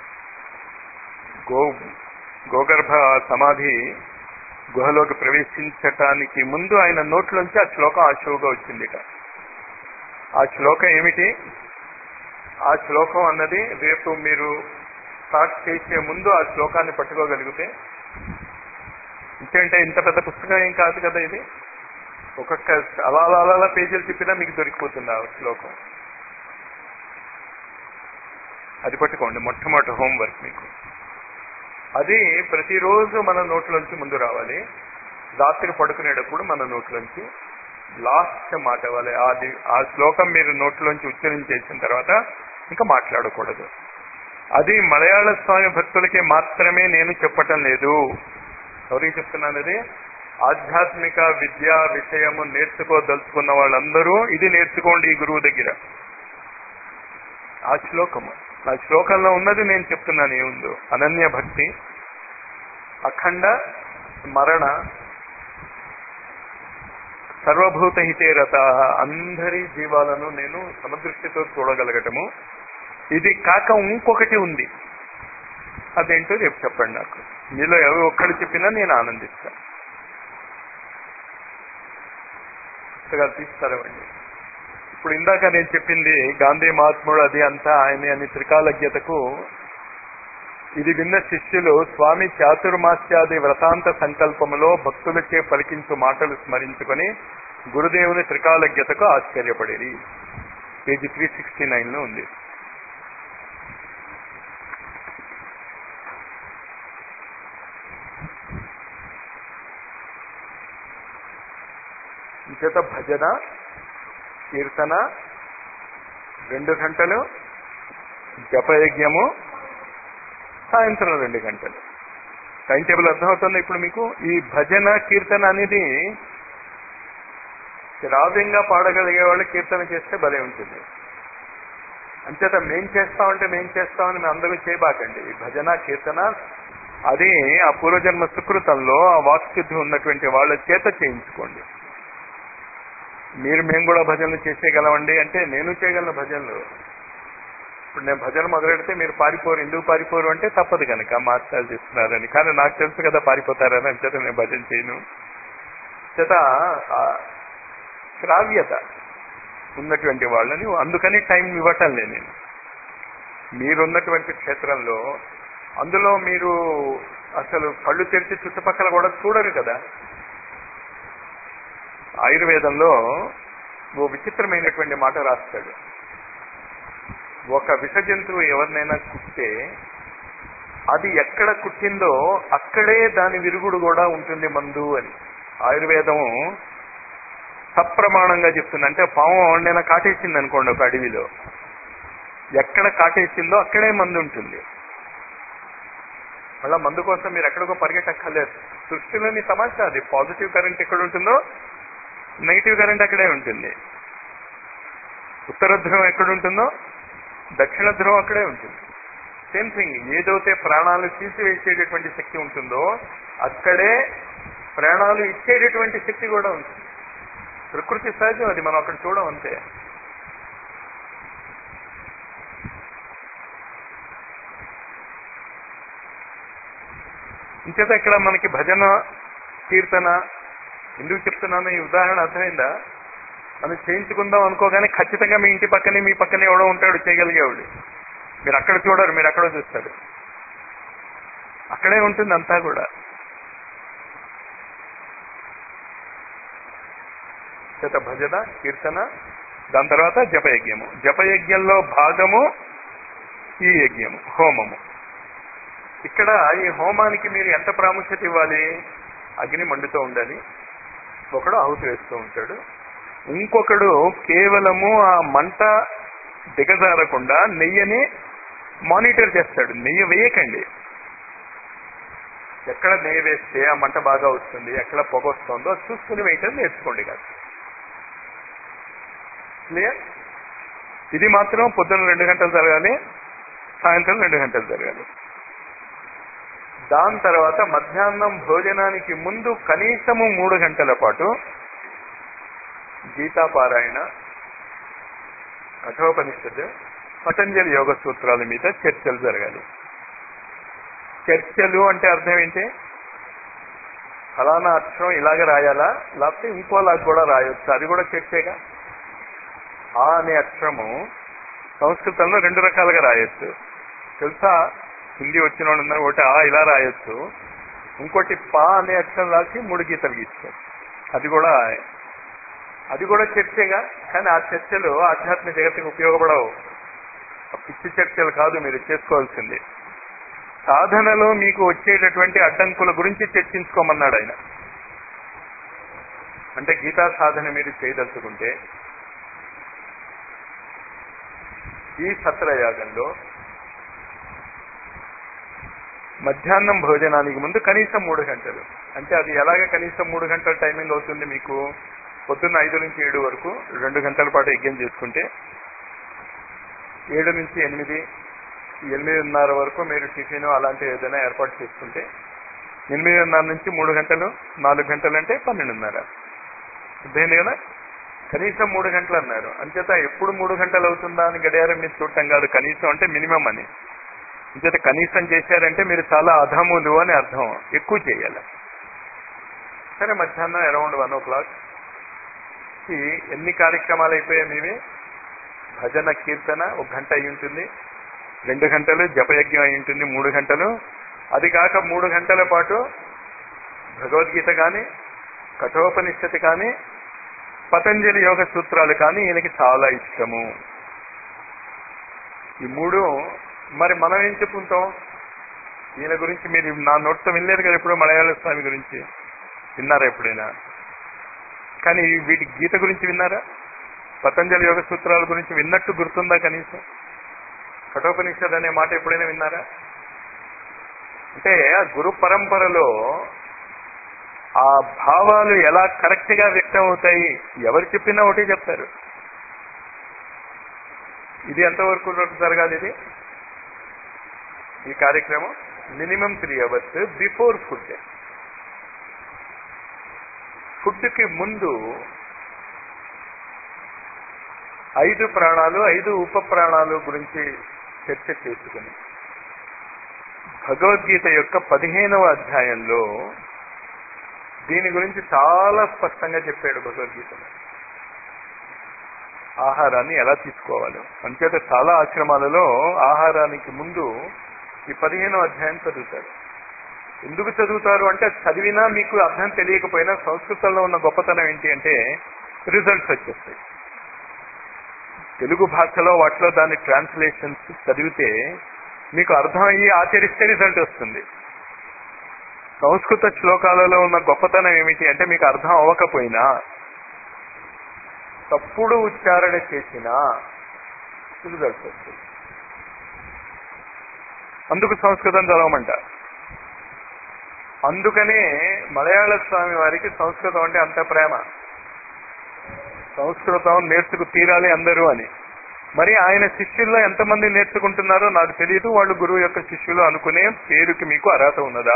గో గోగర్భ సమాధి గుహలోకి ప్రవేశించటానికి ముందు ఆయన నోట్లోంచి ఆ శ్లోకం ఆశువుగా వచ్చిందిట ఆ శ్లోకం ఏమిటి ఆ శ్లోకం అన్నది రేపు మీరు స్టార్ట్ చేసే ముందు ఆ శ్లోకాన్ని పట్టుకోగలిగితే ఇంకేంటే ఇంత పెద్ద పుస్తకం ఏం కాదు కదా ఇది ఒక్కొక్క అలా అలా అలా అలా పేజీలు తిప్పినా మీకు దొరికిపోతుంది ఆ శ్లోకం అది పట్టుకోండి మొట్టమొదటి హోంవర్క్ మీకు అది ప్రతిరోజు మన నోట్లోంచి ముందు రావాలి రాత్రి పడుకునేటప్పుడు మన నోట్లోంచి లాస్ట్ మాట అవ్వాలి అది ఆ శ్లోకం మీరు నోట్లోంచి ఉచ్చరించేసిన తర్వాత ఇంకా మాట్లాడకూడదు అది మలయాళ స్వామి భక్తులకి మాత్రమే నేను చెప్పటం లేదు ఎవరికి చెప్తున్నాను అది ఆధ్యాత్మిక విద్యా విషయము నేర్చుకోదలుచుకున్న వాళ్ళందరూ ఇది నేర్చుకోండి ఈ గురువు దగ్గర ఆ శ్లోకము ఆ శ్లోకంలో ఉన్నది నేను చెప్తున్నాను ఏముందో అనన్య భక్తి అఖండ మరణ సర్వభూత హితేరత అందరి జీవాలను నేను సమదృష్టితో చూడగలగటము ఇది కాక ఇంకొకటి ఉంది అదేంటో రేపు చెప్పండి నాకు మీలో ఎవరు ఒక్కడు చెప్పినా నేను ఆనందిస్తాను పుస్తకాలు తీస్తారవండి ఇప్పుడు ఇందాక నేను చెప్పింది గాంధీ మహాత్ముడు అది అంతా ఆయన అని త్రికాలజ్ఞతకు ఇది విన్న శిష్యులు స్వామి చాతుర్మాస్యాది వ్రతాంత సంకల్పములో భక్తులచే పలికించు మాటలు స్మరించుకొని గురుదేవుని త్రికాలజ్ఞతకు ఆశ్చర్యపడేది పేజీ త్రీ సిక్స్టీ నైన్ లో ఉంది చేత భజన కీర్తన రెండు గంటలు జపయజ్ఞము సాయంత్రం రెండు గంటలు టైం టేబుల్ అర్థమవుతుంది ఇప్పుడు మీకు ఈ భజన కీర్తన అనేది శ్రావ్యంగా పాడగలిగే వాళ్ళు కీర్తన చేస్తే భలే ఉంటుంది అంచేత మేం చేస్తామంటే మేం చేస్తామని మేము అందరూ చేయబాకండి ఈ భజన కీర్తన అది ఆ పూర్వజన్మ సుకృతంలో ఆ వాక్శుద్ధి ఉన్నటువంటి వాళ్ళ చేత చేయించుకోండి మీరు మేము కూడా భజనలు చేసేయగలమండి అంటే నేను చేయగలను భజనలు ఇప్పుడు నేను భజన మొదలెడితే మీరు పారిపోరు ఎందుకు పారిపోరు అంటే తప్పదు కనుక మాస్టర్ చేస్తున్నారని కానీ నాకు తెలుసు కదా పారిపోతారని అంచేత నేను భజన చేయను చేత ఆ శ్రావ్యత ఉన్నటువంటి వాళ్ళని అందుకని టైం ఇవ్వటం లేదు నేను మీరున్నటువంటి క్షేత్రంలో అందులో మీరు అసలు కళ్ళు తెరిచి చుట్టుపక్కల కూడా చూడరు కదా ఆయుర్వేదంలో ఓ విచిత్రమైనటువంటి మాట రాస్తాడు ఒక విష జంతువు ఎవరినైనా కుట్టే అది ఎక్కడ కుట్టిందో అక్కడే దాని విరుగుడు కూడా ఉంటుంది మందు అని ఆయుర్వేదం సప్రమాణంగా చెప్తుంది అంటే పాము ఎవరినైనా కాటేసింది అనుకోండి ఒక అడవిలో ఎక్కడ కాటేసిందో అక్కడే మందు ఉంటుంది మళ్ళా మందు కోసం మీరు ఎక్కడికో పరిగెట్టక్కర్లేదు సృష్టిలోని తమాషా అది పాజిటివ్ కరెంట్ ఎక్కడ ఉంటుందో నెగిటివ్ కరెంట్ అక్కడే ఉంటుంది ఉత్తర ధ్రువం ఎక్కడ ఉంటుందో దక్షిణ ధ్రువం అక్కడే ఉంటుంది సేమ్ థింగ్ ఏదైతే ప్రాణాలు తీసివేసేటటువంటి శక్తి ఉంటుందో అక్కడే ప్రాణాలు ఇచ్చేటటువంటి శక్తి కూడా ఉంటుంది ప్రకృతి సహజం అది మనం అక్కడ చూడం అంతే ఇంచేత ఇక్కడ మనకి భజన కీర్తన ఎందుకు చెప్తున్నాను ఈ ఉదాహరణ అర్థమైందా మనం చేయించుకుందాం అనుకోగానే ఖచ్చితంగా మీ ఇంటి పక్కనే మీ పక్కనే ఎవడో ఉంటాడు చేయగలిగేవాడు మీరు అక్కడ చూడరు మీరు అక్కడ చూస్తారు అక్కడే ఉంటుంది అంతా కూడా చేత భజన కీర్తన దాని తర్వాత జపయజ్ఞము జపయజ్ఞంలో భాగము ఈ యజ్ఞము హోమము ఇక్కడ ఈ హోమానికి మీరు ఎంత ప్రాముఖ్యత ఇవ్వాలి అగ్ని మండుతూ ఉండాలి ఒకడు ఆహుతి వేస్తూ ఉంటాడు ఇంకొకడు కేవలము ఆ మంట దిగజారకుండా నెయ్యని మానిటర్ చేస్తాడు నెయ్యి వేయకండి ఎక్కడ నెయ్యి వేస్తే ఆ మంట బాగా వస్తుంది ఎక్కడ పొగ వస్తుందో అది చూసుకుని వేయటం నేర్చుకోండి కాదు క్లియర్ ఇది మాత్రం పొద్దున్న రెండు గంటలు జరగాలి సాయంత్రం రెండు గంటలు జరగాలి దాని తర్వాత మధ్యాహ్నం భోజనానికి ముందు కనీసము మూడు గంటల పాటు గీతాపారాయణ కఠోపనిషత్ పతంజలి యోగ సూత్రాల మీద చర్చలు జరగాలి చర్చలు అంటే అర్థం ఏంటి ఫలానా అక్షరం ఇలాగ రాయాలా లేకపోతే ఇంకోలాగా కూడా రాయొచ్చు అది కూడా చర్చేగా ఆ అనే అక్షరము సంస్కృతంలో రెండు రకాలుగా రాయొచ్చు తెలుసా హిందీ వచ్చిన వాళ్ళు ఉన్నారు ఒకటి ఆ ఇలా రాయొచ్చు ఇంకోటి పా అనే అక్షరం రాసి మూడు గీతలు గీస్తారు అది కూడా అది కూడా చర్చేగా కానీ ఆ చర్చలు ఆధ్యాత్మిక జగత్తుకు ఉపయోగపడవు ఆ పిచ్చి చర్చలు కాదు మీరు చేసుకోవాల్సింది సాధనలో మీకు వచ్చేటటువంటి అడ్డంకుల గురించి చర్చించుకోమన్నాడు ఆయన అంటే గీతా సాధన మీరు చేయదలుచుకుంటే ఈ సత్రయాగంలో మధ్యాహ్నం భోజనానికి ముందు కనీసం మూడు గంటలు అంటే అది ఎలాగ కనీసం మూడు గంటల టైమింగ్ అవుతుంది మీకు పొద్దున్న ఐదు నుంచి ఏడు వరకు రెండు గంటల పాటు యజ్ఞం చేసుకుంటే ఏడు నుంచి ఎనిమిది ఎనిమిదిన్నర వరకు మీరు టిఫిన్ అలాంటివి ఏదైనా ఏర్పాటు చేసుకుంటే ఎనిమిదిన్నర నుంచి మూడు గంటలు నాలుగు గంటలు అంటే పన్నెండున్నర అర్థమైంది కదా కనీసం మూడు గంటలు అన్నారు అంచేత ఎప్పుడు మూడు గంటలు అవుతుందా అని గడియారం మీరు చూడటం కాదు కనీసం అంటే మినిమం అని అంచేత కనీసం చేశారంటే మీరు చాలా అధములు అని అర్థం ఎక్కువ చేయాలి సరే మధ్యాహ్నం అరౌండ్ వన్ ఓ క్లాక్ ఎన్ని కార్యక్రమాలు అయిపోయాయి మీవి భజన కీర్తన ఒక గంట అయి ఉంటుంది రెండు గంటలు జపయజ్ఞం అయి ఉంటుంది మూడు గంటలు అది కాక మూడు గంటల పాటు భగవద్గీత కానీ కఠోపనిషత్తు కానీ పతంజలి యోగ సూత్రాలు కానీ ఈయనకి చాలా ఇష్టము ఈ మూడు మరి మనం ఏం చెప్పుకుంటాం ఈయన గురించి మీరు నా నోట్తో వినలేదు కదా ఎప్పుడో మలయాళ స్వామి గురించి విన్నారా ఎప్పుడైనా కానీ వీటి గీత గురించి విన్నారా పతంజలి యోగ సూత్రాల గురించి విన్నట్టు గుర్తుందా కనీసం కఠోపనిషద్ అనే మాట ఎప్పుడైనా విన్నారా అంటే ఆ గురు పరంపరలో ఆ భావాలు ఎలా కరెక్ట్ గా వ్యక్తం అవుతాయి ఎవరు చెప్పినా ఒకటి చెప్తారు ఇది ఎంతవరకు జరగాలి ఇది ఈ కార్యక్రమం minimum three hours before food ఫుడ్కి ముందు ఐదు ప్రాణాలు ఐదు ఉప ప్రాణాలు గురించి చర్చ చేసుకుని భగవద్గీత యొక్క పదిహేనవ అధ్యాయంలో దీని గురించి చాలా స్పష్టంగా చెప్పాడు భగవద్గీతలో ఆహారాన్ని ఎలా తీసుకోవాలి అంచేత చాలా ఆశ్రమాలలో ఆహారానికి ముందు ఈ పదిహేనో అధ్యాయం చదువుతారు ఎందుకు చదువుతారు అంటే చదివినా మీకు అర్థం తెలియకపోయినా సంస్కృతంలో ఉన్న గొప్పతనం ఏంటి అంటే రిజల్ట్స్ వచ్చేస్తాయి తెలుగు భాషలో వాటిలో దాని ట్రాన్స్లేషన్స్ చదివితే మీకు అర్థమయ్యి ఆచరిస్తే రిజల్ట్ వస్తుంది సంస్కృత శ్లోకాలలో ఉన్న గొప్పతనం ఏమిటి అంటే మీకు అర్థం అవ్వకపోయినా తప్పుడు ఉచ్చారణ చేసినా రిజల్ట్ వస్తుంది అందుకు సంస్కృతం చదవమంట అందుకనే మలయాళ స్వామి వారికి సంస్కృతం అంటే అంత ప్రేమ సంస్కృతం నేర్చుకు తీరాలి అందరూ అని మరి ఆయన శిష్యుల్లో ఎంతమంది నేర్చుకుంటున్నారో నాకు తెలియదు వాళ్ళు గురువు యొక్క శిష్యులు అనుకునే పేరుకి మీకు అర్హత ఉన్నదా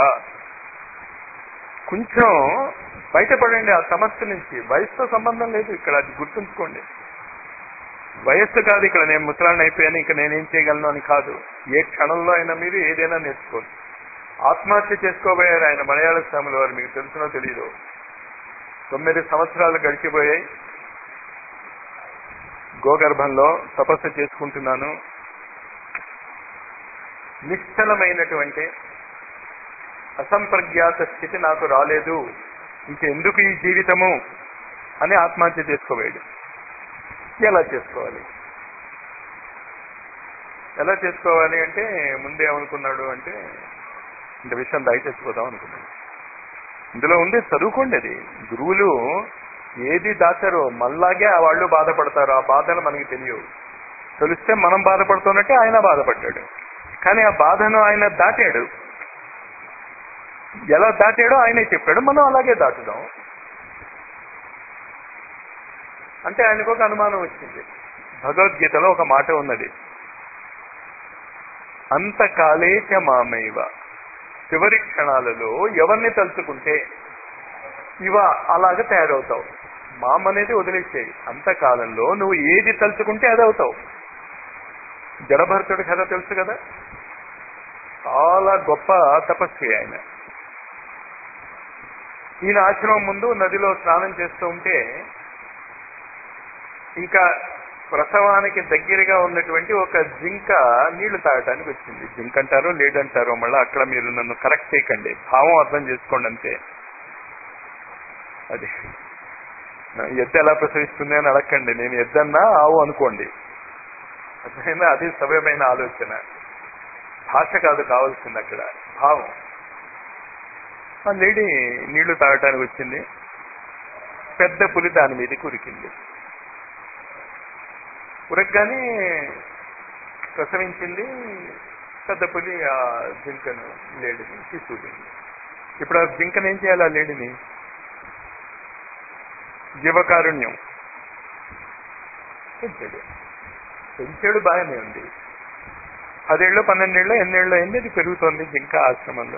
కొంచెం బయటపడండి ఆ సమస్య నుంచి వయసుతో సంబంధం లేదు ఇక్కడ అది గుర్తుంచుకోండి వయస్సు కాదు ఇక్కడ నేను ముసలాన్ని అయిపోయాను ఇంకా నేనేం చేయగలను అని కాదు ఏ క్షణంలో అయినా మీరు ఏదైనా నేర్చుకోండి ఆత్మహత్య చేసుకోబోయారు ఆయన మలయాళ స్వాముల వారు మీకు తెలుసునో తెలియదు తొమ్మిది సంవత్సరాలు గడిచిపోయాయి గోగర్భంలో తపస్సు చేసుకుంటున్నాను నిశ్చలమైనటువంటి అసంప్రజ్ఞాత స్థితి నాకు రాలేదు ఇంకెందుకు ఈ జీవితము అని ఆత్మహత్య చేసుకోబోయాడు ఎలా చేసుకోవాలి ఎలా చేసుకోవాలి అంటే ముందే ఏమనుకున్నాడు అంటే ఇంత విషయం దాయి చచ్చిపోదాం అనుకున్నాడు ఇందులో ఉంది చదువుకోండి అది గురువులు ఏది దాచారో మళ్ళాగే ఆ వాళ్ళు బాధపడతారు ఆ బాధలు మనకి తెలియవు తెలిస్తే మనం బాధపడుతున్నట్టే ఆయన బాధపడ్డాడు కానీ ఆ బాధను ఆయన దాటాడు ఎలా దాటాడో ఆయనే చెప్పాడు మనం అలాగే దాటుదాం అంటే ఆయనకు ఒక అనుమానం వచ్చింది భగవద్గీతలో ఒక మాట ఉన్నది అంతకాలేచ మామైవ చివరి క్షణాలలో ఎవరిని తలుచుకుంటే ఇవ అలాగ తయారవుతావు మామ అనేది వదిలేసేయి అంతకాలంలో నువ్వు ఏది తలుచుకుంటే అది అవుతావు జడభరతుడి కథ తెలుసు కదా చాలా గొప్ప తపస్వి ఆయన ఈయన ఆశ్రమం ముందు నదిలో స్నానం చేస్తూ ఉంటే ఇంకా ప్రసవానికి దగ్గరగా ఉన్నటువంటి ఒక జింక నీళ్లు తాగటానికి వచ్చింది జింక అంటారో లేడంటారో మళ్ళీ అక్కడ మీరు నన్ను కరెక్ట్ చేయకండి భావం అర్థం చేసుకోండి అంతే అది ఎద్దు ఎలా ప్రసవిస్తుంది అని అడగండి నేను ఎద్దన్నా ఆవు అనుకోండి అర్థమైందా అది సవ్యమైన ఆలోచన భాష కాదు కావాల్సింది అక్కడ భావం ఆ లేడీ నీళ్లు తాగటానికి వచ్చింది పెద్ద పులి దాని మీదకి ఉరికింది ఉరకగానే ప్రసవించింది పెద్ద పులి ఆ జింకను లేడీని తీసుకుంది ఇప్పుడు ఆ జింకను ఏం చేయాలి ఆ లేడీని జీవకారుణ్యం పెంచాడు పెంచాడు బాగానే ఉంది పదేళ్ళు పన్నెండేళ్ళు ఎన్నేళ్ళు అయింది అది పెరుగుతోంది జింక ఆశ్రమంలో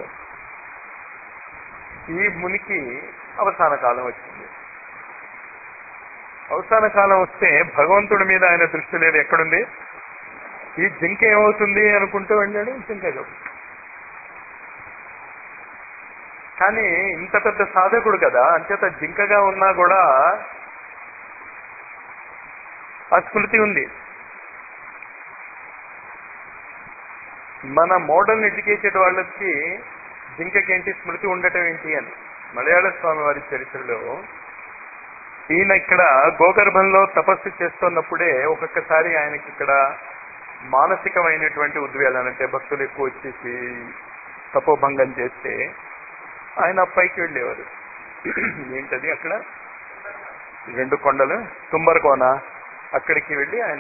ఈ మునికి అవసాన కాలం వచ్చింది అవసాన కాలం వస్తే భగవంతుడి మీద ఆయన దృష్టి లేదు ఎక్కడుంది ఈ జింక ఏమవుతుంది అనుకుంటూ వెళ్ళాడు జింక కాదు కానీ ఇంత పెద్ద సాధకుడు కదా అంచేత జింకగా ఉన్నా కూడా ఆ స్మృతి ఉంది మన మోడల్ ఎడ్యుకేటెడ్ వాళ్ళకి జింకకేంటి స్మృతి ఉండటం ఏంటి అని మలయాళ స్వామి వారి చరిత్రలో ఈయన ఇక్కడ గోగర్భంలో తపస్సు చేస్తున్నప్పుడే ఒక్కొక్కసారి ఆయనకి ఇక్కడ మానసికమైనటువంటి ఉద్వేగాలు అంటే భక్తులు ఎక్కువ వచ్చేసి తపోభంగం చేస్తే ఆయన పైకి వెళ్ళేవారు ఏంటది అక్కడ రెండు కొండలు తుంబరకోన అక్కడికి వెళ్ళి ఆయన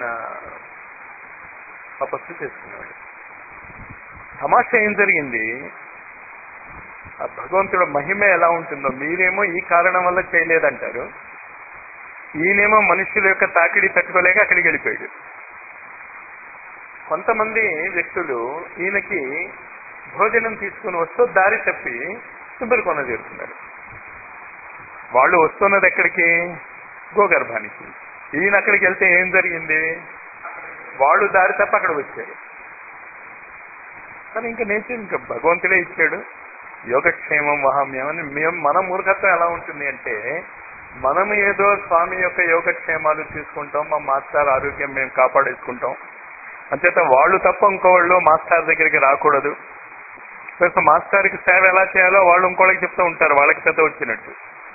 తపస్సు చేసుకునేవాడు తమాషా ఏం జరిగింది ఆ భగవంతుడు మహిమ ఎలా ఉంటుందో మీరేమో ఈ కారణం వల్ల చేయలేదంటారు ఈయనేమో మనుషుల యొక్క తాకిడి తట్టుకోలేక అక్కడికి వెళ్ళిపోయాడు కొంతమంది వ్యక్తులు ఈయనకి భోజనం తీసుకుని వస్తూ దారి తప్పి తుంబరికొన చేరుతున్నారు వాళ్ళు వస్తున్నది ఎక్కడికి గోగర్భానికి ఈయన అక్కడికి వెళ్తే ఏం జరిగింది వాళ్ళు దారి తప్ప అక్కడ వచ్చారు కానీ ఇంకా నేచర్ ఇంకా భగవంతుడే ఇచ్చాడు యోగక్షేమం వహామ్యం అని మేము మన మూర్ఖత్వం ఎలా ఉంటుంది అంటే మనం ఏదో స్వామి యొక్క యోగక్షేమాలు తీసుకుంటాం మా మాస్టర్ ఆరోగ్యం మేము కాపాడేసుకుంటాం అంచేత వాళ్ళు తప్ప ఇంకోవాళ్ళు మాస్టర్ దగ్గరికి రాకూడదు ప్లస్ మాస్టర్కి సేవ ఎలా చేయాలో వాళ్ళు ఇంకోళ్ళకి చెప్తూ ఉంటారు వాళ్ళకి పెద్ద వచ్చినట్టు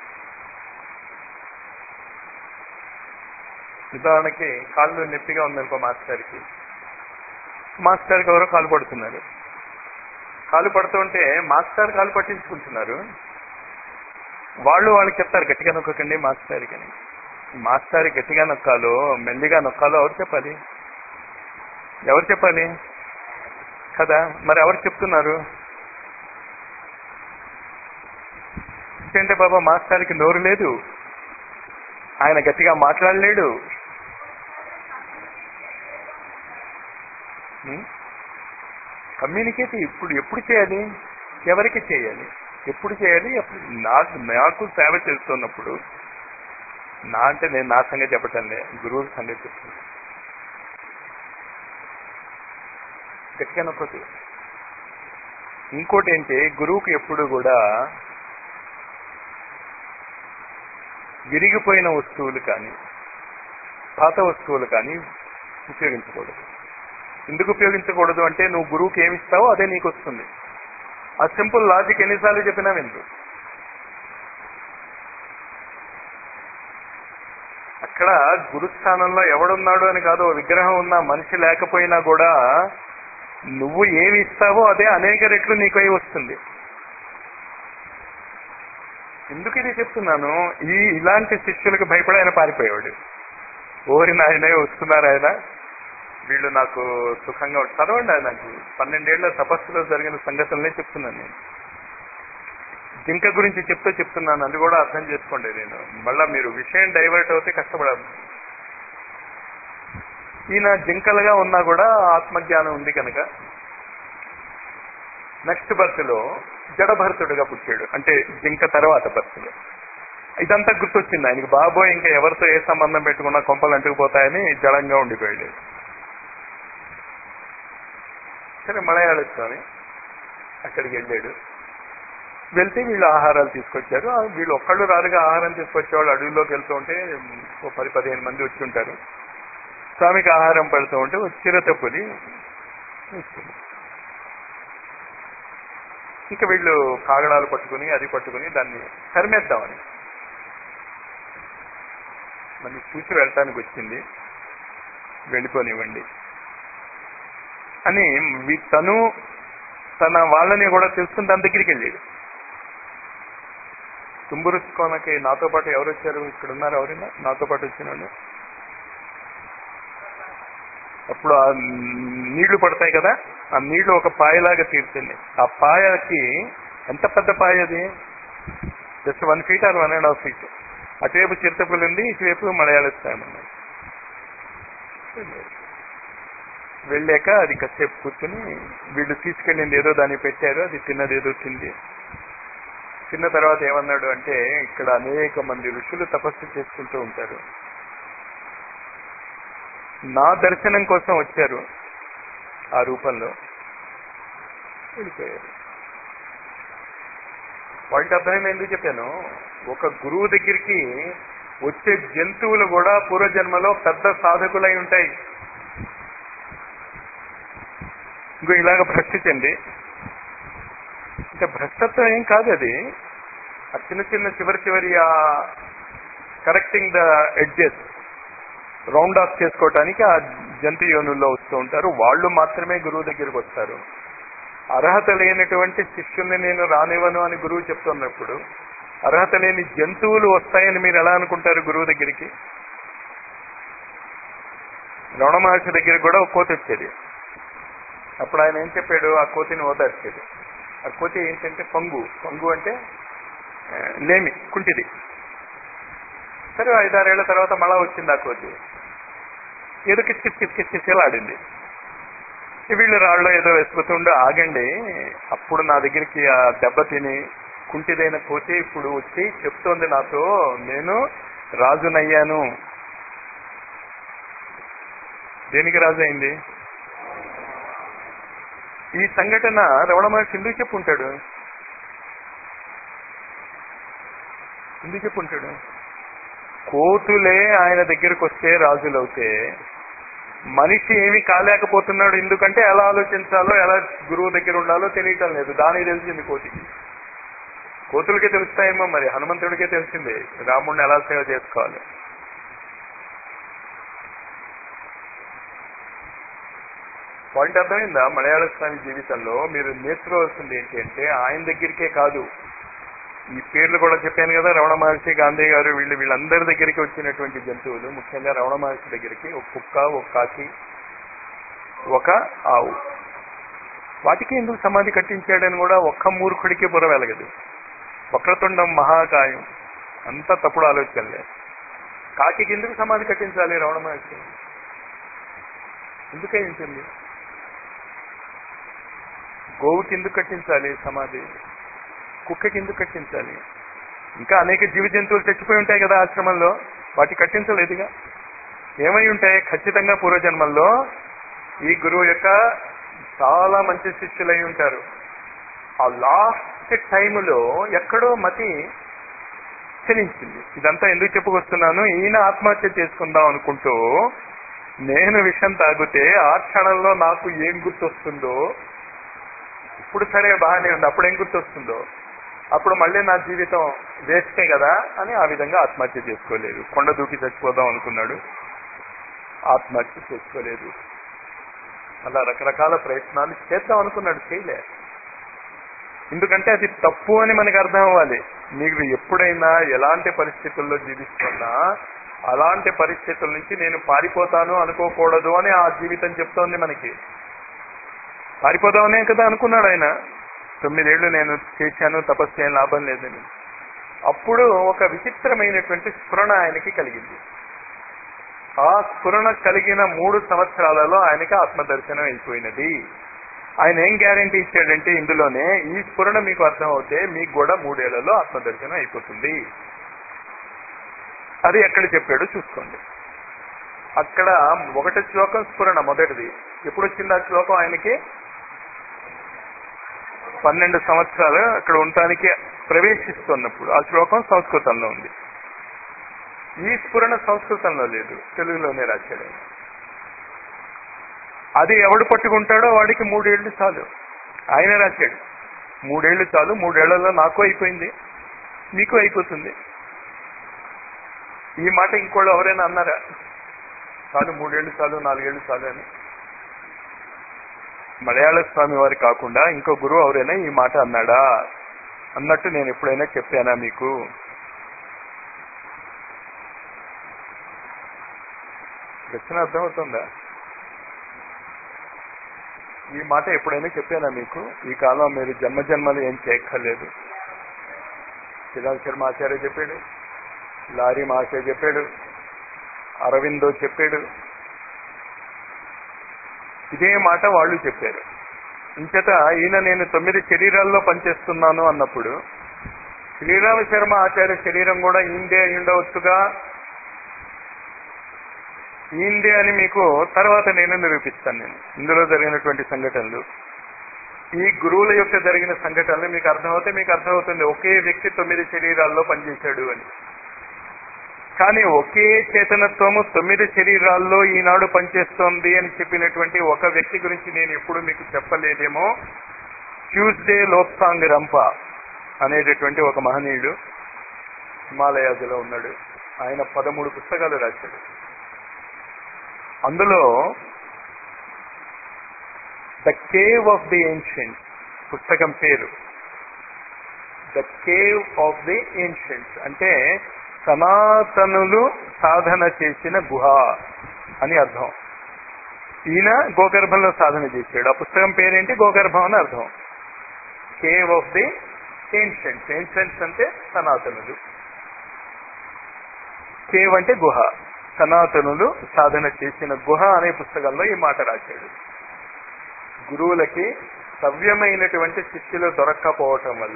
ఉదాహరణకి కాళ్ళు నొప్పిగా ఉందనుకో మాస్టర్కి మాస్టర్కి ఎవరో కాలు పడుతున్నారు కాలు పడుతుంటే మాస్టర్ కాలు పట్టించుకుంటున్నారు వాళ్ళు వాళ్ళకి చెప్తారు గట్టిగా నొక్కకండి మాస్టర్కి అని మాస్టర్ గట్టిగా నొక్కాలో మెల్లిగా నొక్కాలో ఎవరు చెప్పాలి ఎవరు చెప్పాలి కదా మరి ఎవరు చెప్తున్నారు అంటే బాబా మాస్టర్కి నోరు లేదు ఆయన గట్టిగా మాట్లాడలేడు కమ్యూనికేట్ ఇప్పుడు ఎప్పుడు చేయాలి ఎవరికి చేయాలి ఎప్పుడు చేయాలి ఎప్పుడు నాకు నాకు సేవ చేస్తున్నప్పుడు నా అంటే నేను నా సంగతి చెప్పటం లే గురువు సంగతి చెప్తున్నా గట్టిగా నొక్కదు ఇంకోటి ఏంటి గురువుకి ఎప్పుడు కూడా విరిగిపోయిన వస్తువులు కానీ పాత వస్తువులు కానీ ఉపయోగించకూడదు ఎందుకు ఉపయోగించకూడదు అంటే నువ్వు గురువుకి ఏమి ఇస్తావో అదే నీకు వస్తుంది ఆ సింపుల్ లాజిక్ ఎన్నిసార్లు చెప్పినా విందు అక్కడ గురుస్థానంలో ఎవడున్నాడు అని కాదు ఓ విగ్రహం ఉన్న మనిషి లేకపోయినా కూడా నువ్వు ఏమి ఇస్తావో అదే అనేక రెట్లు నీకు అయి వస్తుంది ఎందుకు ఇది చెప్తున్నాను ఈ ఇలాంటి శిష్యులకు భయపడి ఆయన పారిపోయేవాడు ఓరి నాయన వస్తున్నారు ఆయన వీళ్ళు నాకు సుఖంగా ఉం- చదవండి ఆయన నాకు పన్నెండేళ్ల తపస్సులో జరిగిన సంగతులనే చెప్తున్నాను నేను జింక గురించి చెప్తూ చెప్తున్నాను అది కూడా అర్థం చేసుకోండి నేను మళ్ళా మీరు విషయం డైవర్ట్ అవుతే కష్టపడాలి ఈయన జింకలుగా ఉన్నా కూడా ఆత్మజ్ఞానం ఉంది కనుక నెక్స్ట్ బర్త్ లో జడభరతుడుగా పుట్టాడు అంటే జింక తర్వాత బర్త్ లో ఇదంతా గుర్తొచ్చింది ఆయనకి బాబోయ్ ఇంకా ఎవరితో ఏ సంబంధం పెట్టుకున్నా కొంపలు అంటుకుపోతాయని జడంగా ఉండిపోయాడు సరే మలయాళ స్వామి అక్కడికి వెళ్ళాడు వెళ్తే వీళ్ళు ఆహారాలు తీసుకొచ్చారు ఆ వీళ్ళు ఒక్కళ్ళు రారుగా ఆహారం తీసుకొచ్చేవాళ్ళు అడవిలోకి వెళ్తూ ఉంటే ఓ పది పదిహేను మంది వచ్చి ఉంటారు స్వామికి ఆహారం పడుతూ ఉంటే ఓ చిరత పులి వస్తుంది. ఇంకా వీళ్ళు కాగడాలు పట్టుకుని అది పట్టుకుని దాన్ని తరిమేద్దామని మన చూసి వెళ్ళటానికి వచ్చింది వెళ్ళిపోనివ్వండి అని వీ- తను తన వాళ్ళని కూడా తెలుసుకుని తన దగ్గరికి వెళ్ళాడు తుంబురుసుకోనకి నాతో పాటు ఎవరు వచ్చారు ఇక్కడ ఉన్నారు ఎవరైనా నాతో పాటు వచ్చిన వాళ్ళు అప్పుడు ఆ నీళ్లు పడతాయి కదా ఆ నీళ్లు ఒక పాయలాగా తీర్చింది ఆ పాయకి ఎంత పెద్ద పాయ అది just one feet or one and half feet అటువైపు చిరుతపులు ఉంది ఇటువైపు మలయాళస్థానం ఉంది వెళ్ళాక అది కాసేపు కూర్చుని వీళ్ళు తీసుకెళ్ళింది ఏదో దాన్ని పెట్టారు అది తిన్నది ఏదో తింది తిన్న తర్వాత ఏమన్నాడు అంటే ఇక్కడ అనేక మంది ఋషులు తపస్సు చేసుకుంటూ ఉంటారు నా దర్శనం కోసం వచ్చారు ఆ రూపంలో వెళ్ళిపోయారు పాయింట్ అర్థమైంది ఎందుకు చెప్పాను ఒక గురువు దగ్గరికి వచ్చే జంతువులు కూడా పూర్వజన్మలో పెద్ద సాధకులై ఉంటాయి ఇంకో ఇలాగ భ్రష్టించండి అంటే భ్రష్టత్వం ఏం కాదు అది ఆ చిన్న చిన్న చివరి చివరి ఆ correcting the edges round off చేసుకోవటానికి ఆ జంతు యోనుల్లో వస్తూ ఉంటారు వాళ్ళు మాత్రమే గురువు దగ్గరికి వస్తారు అర్హత లేనటువంటి శిష్యుల్ని నేను రానివ్వను అని గురువు చెప్తున్నప్పుడు అర్హత లేని జంతువులు వస్తాయని మీరు ఎలా అనుకుంటారు గురువు దగ్గరికి రమణ మహర్షి దగ్గరికి కూడా ఒక కోతి వచ్చేది అప్పుడు ఆయన ఏం చెప్పాడు ఆ కోతిని ఓదార్చేది ఆ కోతి ఏంటంటే పంగు పంగు అంటే ఆ, లేమి కుంటిది సరే ఐదారేళ్ల తర్వాత మళ్ళా వచ్చింది ఆ కోతి ఏదో కిచ్ కిచ్ కిచ్ కిచ్ కిచ్ ఆడింది ఈ వీళ్ళు రాళ్ళు ఏదో వేసుకుతుండో ఆగండి అప్పుడు నా దగ్గరికి ఆ దెబ్బ తిని కుంటిదైన కోతి ఇప్పుడు వచ్చి చెప్తోంది నాతో నేను రాజునయ్యాను దేనికి రాజు అయింది ఈ సంఘటన రమణ మహర్షి ఎందుకు చెప్పుంటాడు ఎందుకు చెప్పుంటాడు కోతులే ఆయన దగ్గరకు వస్తే రాజులవుతే మనిషి ఏమి కాలేకపోతున్నాడు ఎందుకంటే ఎలా ఆలోచించాలో ఎలా గురువు దగ్గర ఉండాలో తెలియటం లేదు దానికి తెలిసింది కోతికి కోతులకే తెలుస్తాయేమో మరి హనుమంతుడికే తెలిసింది రాముడిని ఎలా సేవ చేసుకోవాలి పాయింట్ అర్థమైందా మలయాళ స్వామి జీవితంలో మీరు నేర్చుకోవాల్సింది ఏంటి అంటే ఆయన దగ్గరికే కాదు ఈ పేర్లు కూడా చెప్పాను కదా రమణ మహర్షి గాంధీ గారు వీళ్ళు వీళ్ళందరి దగ్గరికి వచ్చినటువంటి జంతువులు ముఖ్యంగా రమణ మహర్షి దగ్గరికి ఒక కుక్క ఒక కాకి ఒక ఆవు వాటికి ఎందుకు సమాధి కట్టించాడని కూడా ఒక్క మూర్ఖుడికి బుర్ర వెలగదు వక్రతుండం మహాకాయం అంతా తప్పుడు ఆలోచనలే కాకి ఎందుకు సమాధి కట్టించాలి రమణ మహర్షి ఎందుకై ఉంటుంది గోవుకి ఎందుకు కట్టించాలి సమాధి కుక్కకి ఎందుకు కట్టించాలి ఇంకా అనేక జీవ జంతువులు చచ్చిపోయి ఉంటాయి కదా ఆశ్రమంలో వాటి కట్టించలేదుగా ఏమై ఉంటాయి ఖచ్చితంగా పూర్వజన్మల్లో ఈ గురువు యొక్క చాలా మంచి శిష్యులై ఉంటారు ఆ లాస్ట్ టైములో ఎక్కడో మతి చలించింది ఇదంతా ఎందుకు చెప్పుకొస్తున్నాను ఈయన ఆత్మహత్య చేసుకుందాం అనుకుంటూ నేను విషం తాగితే ఆ క్షణంలో నాకు ఏం గుర్తొస్తుందో ఇప్పుడు సరే బాగానే ఉంది అప్పుడు ఏం గుర్తొస్తుందో అప్పుడు మళ్ళీ నా జీవితం వేస్టే కదా అని ఆ విధంగా ఆత్మహత్య చేసుకోలేదు కొండ దూకి చచ్చిపోదాం అనుకున్నాడు ఆత్మహత్య చేసుకోలేదు అలా రకరకాల ప్రయత్నాలు చేద్దాం అనుకున్నాడు చేయలే ఎందుకంటే అది తప్పు అని మనకు అర్థం అవ్వాలి మీకు ఎప్పుడైనా ఎలాంటి పరిస్థితుల్లో జీవిస్తున్నా అలాంటి పరిస్థితుల నుంచి నేను పారిపోతాను అనుకోకూడదు అని ఆ జీవితం చెప్తోంది మనకి పారిపోదామనే కదా అనుకున్నాడు ఆయన తొమ్మిదేళ్లు నేను చేశాను తపస్సు ఏం లాభం లేదని అప్పుడు ఒక విచిత్రమైనటువంటి స్ఫురణ ఆయనకి కలిగింది ఆ స్ఫురణ కలిగిన మూడు సంవత్సరాలలో ఆయనకి ఆత్మదర్శనం అయిపోయినది ఆయన ఏం గ్యారంటీ ఇచ్చాడంటే ఇందులోనే ఈ స్ఫురణ మీకు అర్థం అవుతే మీకు కూడా మూడేళ్లలో ఆత్మదర్శనం అయిపోతుంది అది ఎక్కడ చెప్పాడో చూసుకోండి అక్కడ ఒకటి శ్లోకం స్ఫురణ మొదటిది ఎప్పుడు వచ్చింది ఆ శ్లోకం ఆయనకి పన్నెండు సంవత్సరాలు అక్కడ ఉండటానికి ప్రవేశిస్తున్నప్పుడు ఆ శ్లోకం సంస్కృతంలో ఉంది ఈ స్ఫురణ సంస్కృతంలో లేదు తెలుగులోనే రాశాడు ఆయన. అది ఎవడు పట్టుకుంటాడో వాడికి మూడేళ్లు చాలు ఆయన రాశాడు మూడేళ్లు చాలు మూడేళ్లలో నాకు అయిపోయింది మీకు అయిపోతుంది ఈ మాట ఇంకోళ్ళు ఎవరైనా అన్నారా చాలు మూడేళ్లు చాలు నాలుగేళ్లు చాలు అని మలయాళ స్వామి వారి కాకుండా ఇంకో గురువు ఎవరైనా ఈ మాట అన్నాడా అన్నట్టు నేను ఎప్పుడైనా చెప్పానా మీకు ప్రశ్న అర్థమవుతుందా ఈ మాట ఎప్పుడైనా చెప్పానా మీకు ఈ కాలం మీరు జన్మ జన్మలు ఏం చేయక్కర్లేదు చిరాల్ శర్మ ఆచార్య చెప్పాడు లారీ మాచార్య చెప్పాడు అరవిందో చెప్పాడు ఇదే మాట వాళ్ళు చెప్పారు ఇంచేత ఈయన నేను తొమ్మిది శరీరాల్లో పనిచేస్తున్నాను అన్నప్పుడు శ్రీరామ శర్మ ఆచార్య శరీరం కూడా ఈందే అయి ఉండవచ్చుగా ఈందే అని మీకు తర్వాత నేను నిరూపిస్తాను నేను ఇందులో జరిగినటువంటి సంఘటనలు ఈ గురువుల యొక్క జరిగిన సంఘటనలు మీకు అర్థమవుతే మీకు అర్థమవుతుంది ఒకే వ్యక్తి తొమ్మిది శరీరాల్లో పనిచేశాడు అని కానీ ఒకే చేతనత్వము తొమ్మిది శరీరాల్లో ఈనాడు పనిచేస్తోంది అని చెప్పినటువంటి ఒక వ్యక్తి గురించి నేను ఎప్పుడు మీకు చెప్పలేదేమో ట్యూస్డే లోక్సాంగ్ రంప అనేటటువంటి ఒక మహనీయుడు హిమాలయాజులో ఉన్నాడు ఆయన పదమూడు పుస్తకాలు రాశాడు అందులో the cave of the ancient పుస్తకం పేరు the cave of the ancient అంటే సనాతనులు సాధన చేసిన గుహ అని అర్థం ఈయన గోగర్భంలో సాధన చేశాడు ఆ పుస్తకం పేరేంటి గోగర్భం అని అర్థం cave of the ancients ancients అంటే సనాతనులు కేవ్ అంటే గుహ సనాతనులు సాధన చేసిన గుహ అనే పుస్తకంలో ఈ మాట రాశాడు గురువులకి సవ్యమైనటువంటి శిష్యులు దొరక్కపోవటం వల్ల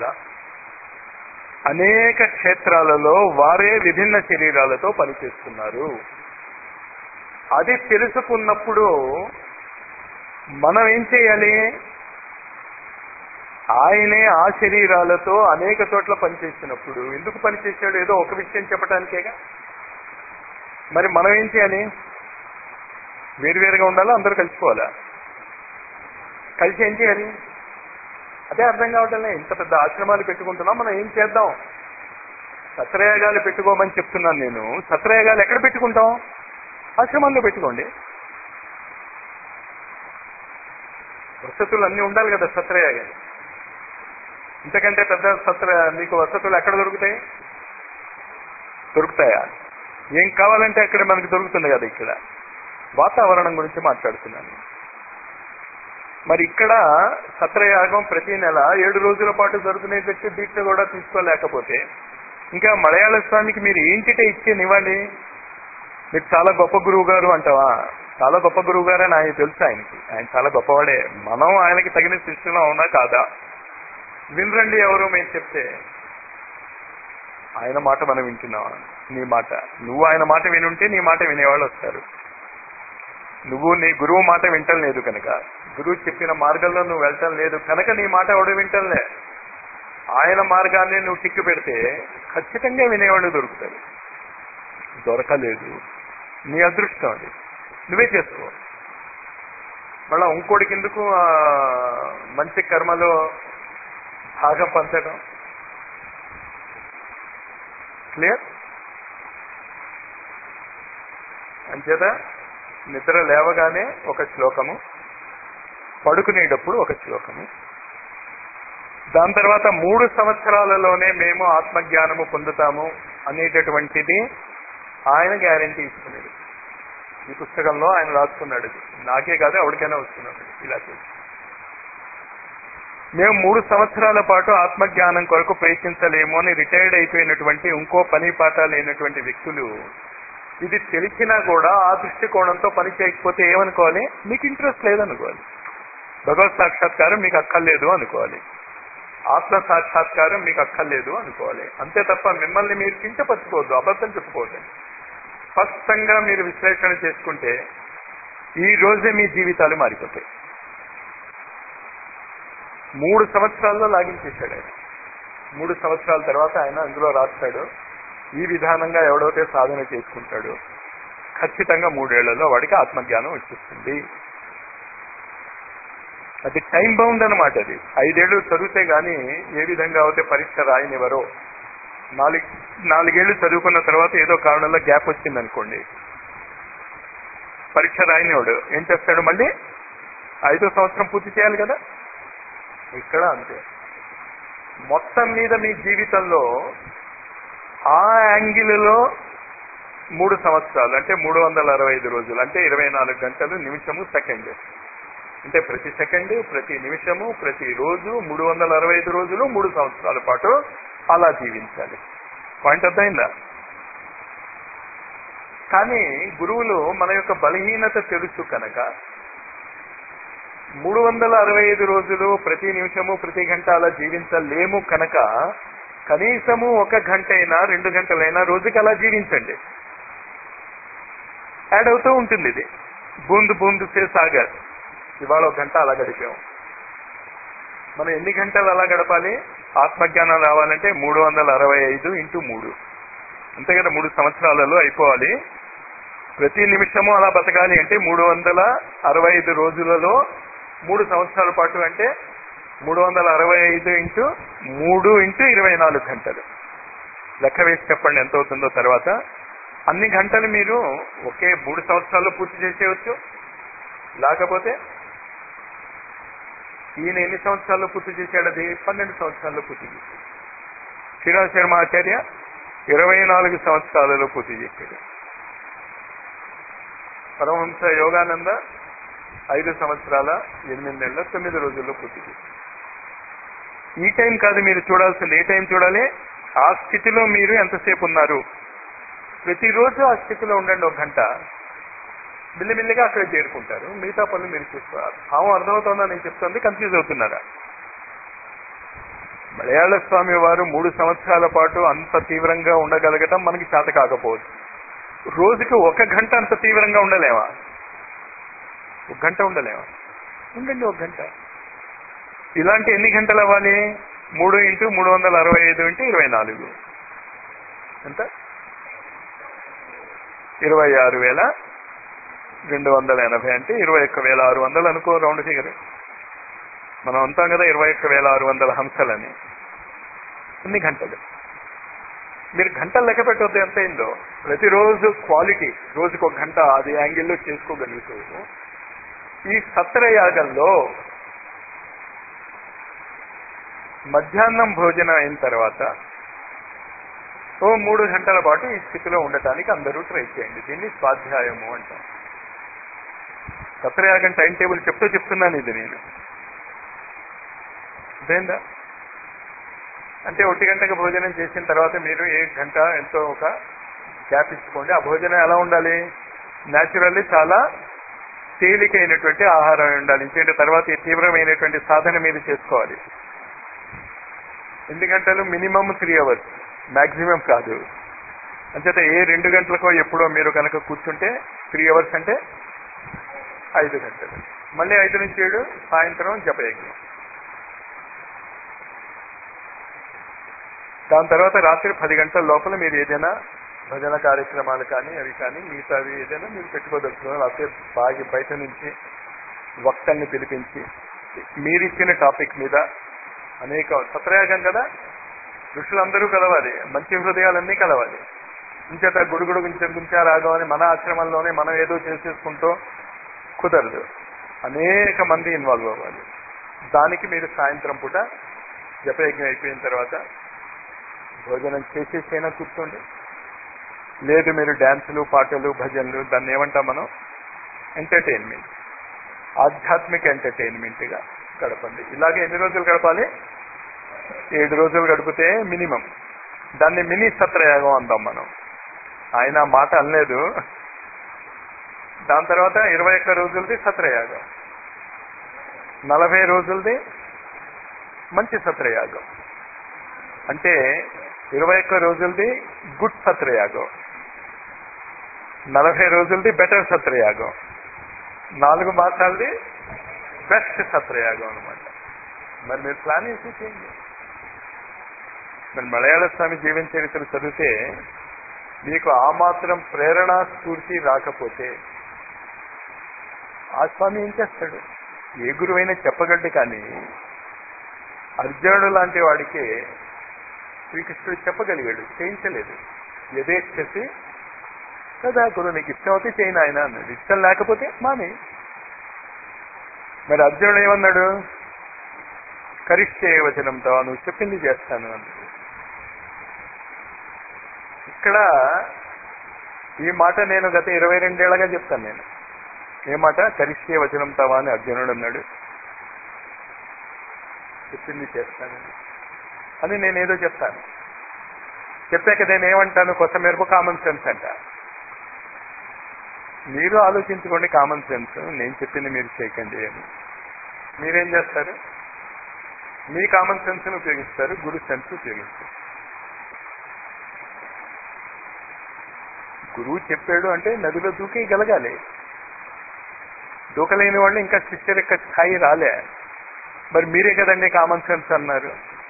అనేక క్షేత్రాలలో వారే విభిన్న శరీరాలతో పనిచేస్తున్నారు అది తెలుసుకున్నప్పుడు మనం ఏం చేయాలి ఆయనే ఆ శరీరాలతో అనేక చోట్ల పనిచేసినప్పుడు ఎందుకు పనిచేశాడు ఏదో ఒక విషయం చెప్పడానికేగా మరి మనం ఏం చేయాలి వేరువేరుగా ఉండాలా అందరూ కలిసిపోవాలా కలిసి ఏం చేయాలి అదే అర్థం కావటంలే ఇంత పెద్ద ఆశ్రమాలు పెట్టుకుంటున్నాం మనం ఏం చేద్దాం సత్రయాగాలు పెట్టుకోమని చెప్తున్నాను నేను సత్రయాగాలు ఎక్కడ పెట్టుకుంటాం ఆశ్రమాల్లో పెట్టుకోండి వసతులు అన్నీ ఉండాలి కదా సత్రయాగాలు ఇంతకంటే పెద్ద సత్ర మీకు వసతులు ఎక్కడ దొరుకుతాయి దొరుకుతాయా ఏం కావాలంటే అక్కడ మనకి దొరుకుతుంది కదా ఇక్కడ వాతావరణం గురించి మాట్లాడుతున్నాను మరి ఇక్కడ సత్రయాగం ప్రతి నెల ఏడు రోజుల పాటు జరుగుతునేటట్టు దీక్ష కూడా తీసుకోలేకపోతే ఇంకా మలయాళ స్వామికి మీరు ఏంటిటే ఇచ్చేనివ్వండి మీరు చాలా గొప్ప గురువు గారు అంటావా చాలా గొప్ప గురువు గారు అని ఆయన తెలుసు ఆయనకి ఆయన చాలా గొప్పవాడే మనం ఆయనకి తగిన శిష్యులు అవునా కాదా వినరండి ఎవరు మేము చెప్తే ఆయన మాట మనం వింటున్నావా నీ మాట నువ్వు ఆయన మాట వినుంటే నీ మాట వినేవాళ్ళు వస్తారు నువ్వు నీ గురువు మాట వింటం లేదు కనుక గురువు చెప్పిన మార్గంలో నువ్వు వెళ్ళటం లేదు కనుక నీ మాట ఎవడు వింటంలే ఆయన మార్గాన్ని నువ్వు టిక్కు పెడితే ఖచ్చితంగా వినేవాళ్ళు దొరుకుతారు దొరకలేదు నీ అదృష్టం అది నువ్వే చేసుకో మళ్ళా ఇంకోటికి ఎందుకు ఆ మంచి కర్మలో భాగం పంచడం క్లియర్ అంచేత నిద్ర లేవగానే ఒక శ్లోకము పడుకునేటప్పుడు ఒక శ్లోకము దాని తర్వాత మూడు సంవత్సరాలలోనే మేము ఆత్మజ్ఞానము పొందుతాము అనేటటువంటిది ఆయన గ్యారంటీ ఇస్తున్నాడు ఈ పుస్తకంలో ఆయన రాసుకున్నాడు ఇది. నాకే కాదు ఎవరికైనా వస్తున్నాడు ఇలా చేసి మేము మూడు సంవత్సరాల పాటు ఆత్మజ్ఞానం కొరకు ప్రయత్నించలేము అని రిటైర్డ్ అయిపోయినటువంటి ఇంకో పని పాట లేనటువంటి వ్యక్తులు ఇది తెలిసినా కూడా ఆ దృష్టికోణంతో పని చేయకపోతే ఏమనుకోవాలి మీకు ఇంట్రెస్ట్ లేదనుకోవాలి భగవత్ సాక్షాత్కారం మీకు అక్కర్లేదు అనుకోవాలి ఆత్మ సాక్షాత్కారం మీకు అక్కర్లేదు అనుకోవాలి అంతే తప్ప మిమ్మల్ని మీరు కించపరచుకోవద్దు అబద్ధం చెప్పుకోవద్దు స్పష్టంగా మీరు విశ్లేషణ చేసుకుంటే ఈ రోజే మీ జీవితాలు మారిపోతాయి మూడు సంవత్సరాల్లో లాగించేశాడు ఆయన మూడు సంవత్సరాల తర్వాత ఆయన అందులో రాస్తాడు ఈ విధానంగా ఎవడైతే సాధన చేసుకుంటాడు ఖచ్చితంగా మూడేళ్లలో వాడికి ఆత్మజ్ఞానం వచ్చేస్తుంది అది టైం బౌండ్ అనమాట అది ఐదేళ్లు చదివితే గాని ఏ విధంగా అయితే పరీక్ష రాయనివరో నాలుగు నాలుగేళ్లు చదువుకున్న తర్వాత ఏదో కారణంలో గ్యాప్ వచ్చింది అనుకోండి పరీక్ష రాయినోడు ఏం చేస్తాడు మళ్ళీ ఐదో సంవత్సరం పూర్తి చేయాలి కదా ఇక్కడ అంతే మొత్తం మీద మీ జీవితంలో ఆ యాంగిల్లో మూడు సంవత్సరాలు అంటే మూడు వందల అరవై ఐదు రోజులు అంటే ఇరవై నాలుగు గంటలు నిమిషము సెకండ్ అంటే ప్రతి సెకండ్ ప్రతి నిమిషము ప్రతి రోజు మూడు వందల అరవై ఐదు రోజులు మూడు సంవత్సరాల పాటు అలా జీవించాలి పాయింట్ అర్థమైందా కానీ గురువులు మన యొక్క బలహీనత తెలుసు కనుక మూడు వందల అరవై ఐదు రోజులు ప్రతి నిమిషము ప్రతి గంట అలా జీవించలేము కనుక కనీసము ఒక గంట అయినా రెండు గంటలైనా రోజుకి అలా జీవించండి యాడ్ అవుతూ ఉంటుంది ఇది బూందు బూందు సే సాగర్ ఇవాళ ఒక గంట అలా గడిపాం మనం ఎన్ని గంటలు అలా గడపాలి ఆత్మజ్ఞానం రావాలంటే మూడు వందల అరవై ఐదు ఇంటూ మూడు అంతే కదా మూడు సంవత్సరాలలో అయిపోవాలి ప్రతి నిమిషము అలా బతకాలి అంటే మూడు వందల అరవై ఐదు రోజులలో మూడు సంవత్సరాల పాటు అంటే మూడు వందల అరవై ఐదు ఇంటూ మూడు ఇంటూ ఇరవై నాలుగు గంటలు లెక్క వేసి చెప్పండి ఎంత అవుతుందో తర్వాత అన్ని గంటలు మీరు ఒకే మూడు సంవత్సరాల్లో పూర్తి చేసేయచ్చు లేకపోతే ఈయన ఎన్ని సంవత్సరాల్లో పూర్తి చేశాడు అది పన్నెండు సంవత్సరాల్లో పూర్తి చేశాడు శ్రీరామ శర్మ ఆచార్య ఇరవై నాలుగు సంవత్సరాలలో పూర్తి చేశాడు పరమహంస యోగానంద ఐదు సంవత్సరాల ఎనిమిది నెలల తొమ్మిది రోజుల్లో పూర్తి చేశాడు ఈ టైం కాదు మీరు చూడాల్సింది ఏ టైం చూడాలి ఆ స్థితిలో మీరు ఎంతసేపు ఉన్నారు ప్రతిరోజు ఆ స్థితిలో ఉండండి ఒక గంట మెల్లిమెల్లిగా అక్కడ చేరుకుంటారు మిగతా పనులు మీరు చూసుకోవాలి భావం అర్థమవుతుందా నేను చెప్తుంది కన్ఫ్యూజ్ అవుతున్నారా మలయాళ స్వామి వారు మూడు సంవత్సరాల పాటు అంత తీవ్రంగా ఉండగలగటం మనకి చేత కాకపోవచ్చు రోజుకి ఒక గంట అంత తీవ్రంగా ఉండలేమా ఒక గంట ఉండలేమా ఉండండి ఒక గంట ఇలాంటి ఎన్ని గంటలు అవ్వాలి మూడు ఇంటూ మూడు వందల అరవై ఐదు ఇంటూ ఇరవై నాలుగు ఎంత ఇరవై ఆరు వేల రెండు వందల ఎనభై అంటే ఇరవై ఒక్క వేల ఆరు వందలు అనుకో రౌండ్ ఫిగర్ మనం అంటాం కదా ఇరవై ఒక్క వేల ఆరు వందల హంసలని ఎన్ని గంటలు మీరు గంటలు లెక్క పెట్టవద్దు ఎంత అయిందో ప్రతిరోజు క్వాలిటీ రోజుకు ఒక గంట అది యాంగిల్లో చేసుకోగలుగుతూ ఈ సత్రయాగంలో మధ్యాహ్నం భోజనం అయిన తర్వాత ఓ మూడు గంటల పాటు ఈ స్థితిలో ఉండటానికి అందరూ ట్రై చేయండి దీన్ని స్వాధ్యాయము అంటాం సత్రయాగం టైం టేబుల్ చెప్తూ చెప్తున్నాను ఇది నేను అదేందా అంటే ఒంటి గంటకు భోజనం చేసిన తర్వాత మీరు ఏ గంట ఎంతో ఒక గ్యాప్ ఇచ్చుకోండి ఆ భోజనం ఎలా ఉండాలి న్యాచురల్లీ చాలా తేలికైనటువంటి ఆహారం ఉండాలి ఇంకేంటి తర్వాత ఈ తీవ్రమైనటువంటి సాధన మీరు చేసుకోవాలి ఎన్ని గంటలు మినిమం త్రీ అవర్స్ మాక్సిమం కాదు అంచేత ఏ రెండు గంటలకో ఎప్పుడో మీరు కనుక కూర్చుంటే త్రీ అవర్స్ అంటే ఐదు గంటలు మళ్ళీ ఐదు నుంచి ఏడు సాయంత్రం జపయజ్ఞం దాని తర్వాత రాత్రి పది గంటల లోపల మీరు ఏదైనా భజన కార్యక్రమాలు కానీ అవి కానీ మిగతావి ఏదైనా మీరు పెట్టుకోదలుచుకున్నారు లేకపోతే బాగా బయట నుంచి వక్తల్ని పిలిపించి మీరిచ్చిన టాపిక్ మీద అనేక సత్రయాగం కదా ఋషులందరూ కలవాలి మంచి హృదయాలన్నీ కలవాలి ఇంచేత గుడుగుడు గుంచె గుంచా రాగం అని మన ఆశ్రమంలోనే మనం ఏదో చేసేసుకుంటూ కుదరదు అనేక మంది ఇన్వాల్వ్ అవ్వాలి దానికి మీరు సాయంత్రం పూట జపయజ్ఞం అయిపోయిన తర్వాత భోజనం చేసేసైనా కూర్చోండి లేదు మీరు డ్యాన్సులు పాటలు భజనలు దాన్ని ఏమంటాం మనం ఎంటర్టైన్మెంట్ ఆధ్యాత్మిక ఎంటర్టైన్మెంట్గా గడపండి ఇలాగే ఎన్ని రోజులు గడపాలి ఏడు రోజులు గడిపితే మినిమం దాన్ని మినీ సత్రయాగం అందాం మనం ఆయన ఆ మాట అనలేదు దాని తర్వాత ఇరవై ఒక్క రోజులది సత్రయాగం నలభై రోజులది మంచి సత్రయాగం అంటే ఇరవై ఒక్క రోజులది గుడ్ సత్రయాగం నలభై రోజులది బెటర్ సత్రయాగం నాలుగు మాసాలది బెస్ట్ సత్రయాగం అనమాట మరి మీరు ప్లాన్ వేసి చేయండి మరి మలయాళ స్వామి జీవన చరిత్ర చదివితే మీకు ఆ మాత్రం ప్రేరణ స్ఫూర్తి రాకపోతే ఆ స్వామి ఏం చేస్తాడు ఏ గురువైనా చెప్పగలడు కానీ అర్జునుడు లాంటి వాడికి శ్రీకృష్ణుడు చెప్పగలిగాడు చేయించలేదు యథేచ్ఛసి కదా గురు నీకు ఇష్టం అయితే చేయను ఆయన అన్నాడు ఇష్టం లేకపోతే మానే మరి అర్జునుడు ఏమన్నాడు కరిష్టే వచనంతో నువ్వు చెప్పింది చేస్తాను అన్నాడు ఇక్కడ ఈ మాట నేను గత ఇరవై రెండేళ్లగా చెప్తాను నేను ఏ మాట కరిష్టే వచనం తవా అని అర్జునుడు అన్నాడు చెప్పింది చేస్తానని అని నేనేదో చెప్తాను చెప్పాక నేను ఏమంటాను కొత్త మేరకు కామన్ సెన్స్ అంట మీరు ఆలోచించుకోండి కామన్ సెన్స్ నేను చెప్పింది మీరు చేయకండి అని మీరేం చేస్తారు మీ కామన్ సెన్స్ ఉపయోగిస్తారు గురు సెన్స్ ఉపయోగిస్తారు గురువు చెప్పాడు అంటే నదిలో దూకి గలగాలి దూకలేని వాళ్ళు ఇంకా శిష్యుల యొక్క స్థాయి రాలే మరి మీరే కదండి కామన్ సెన్స్ అన్నారు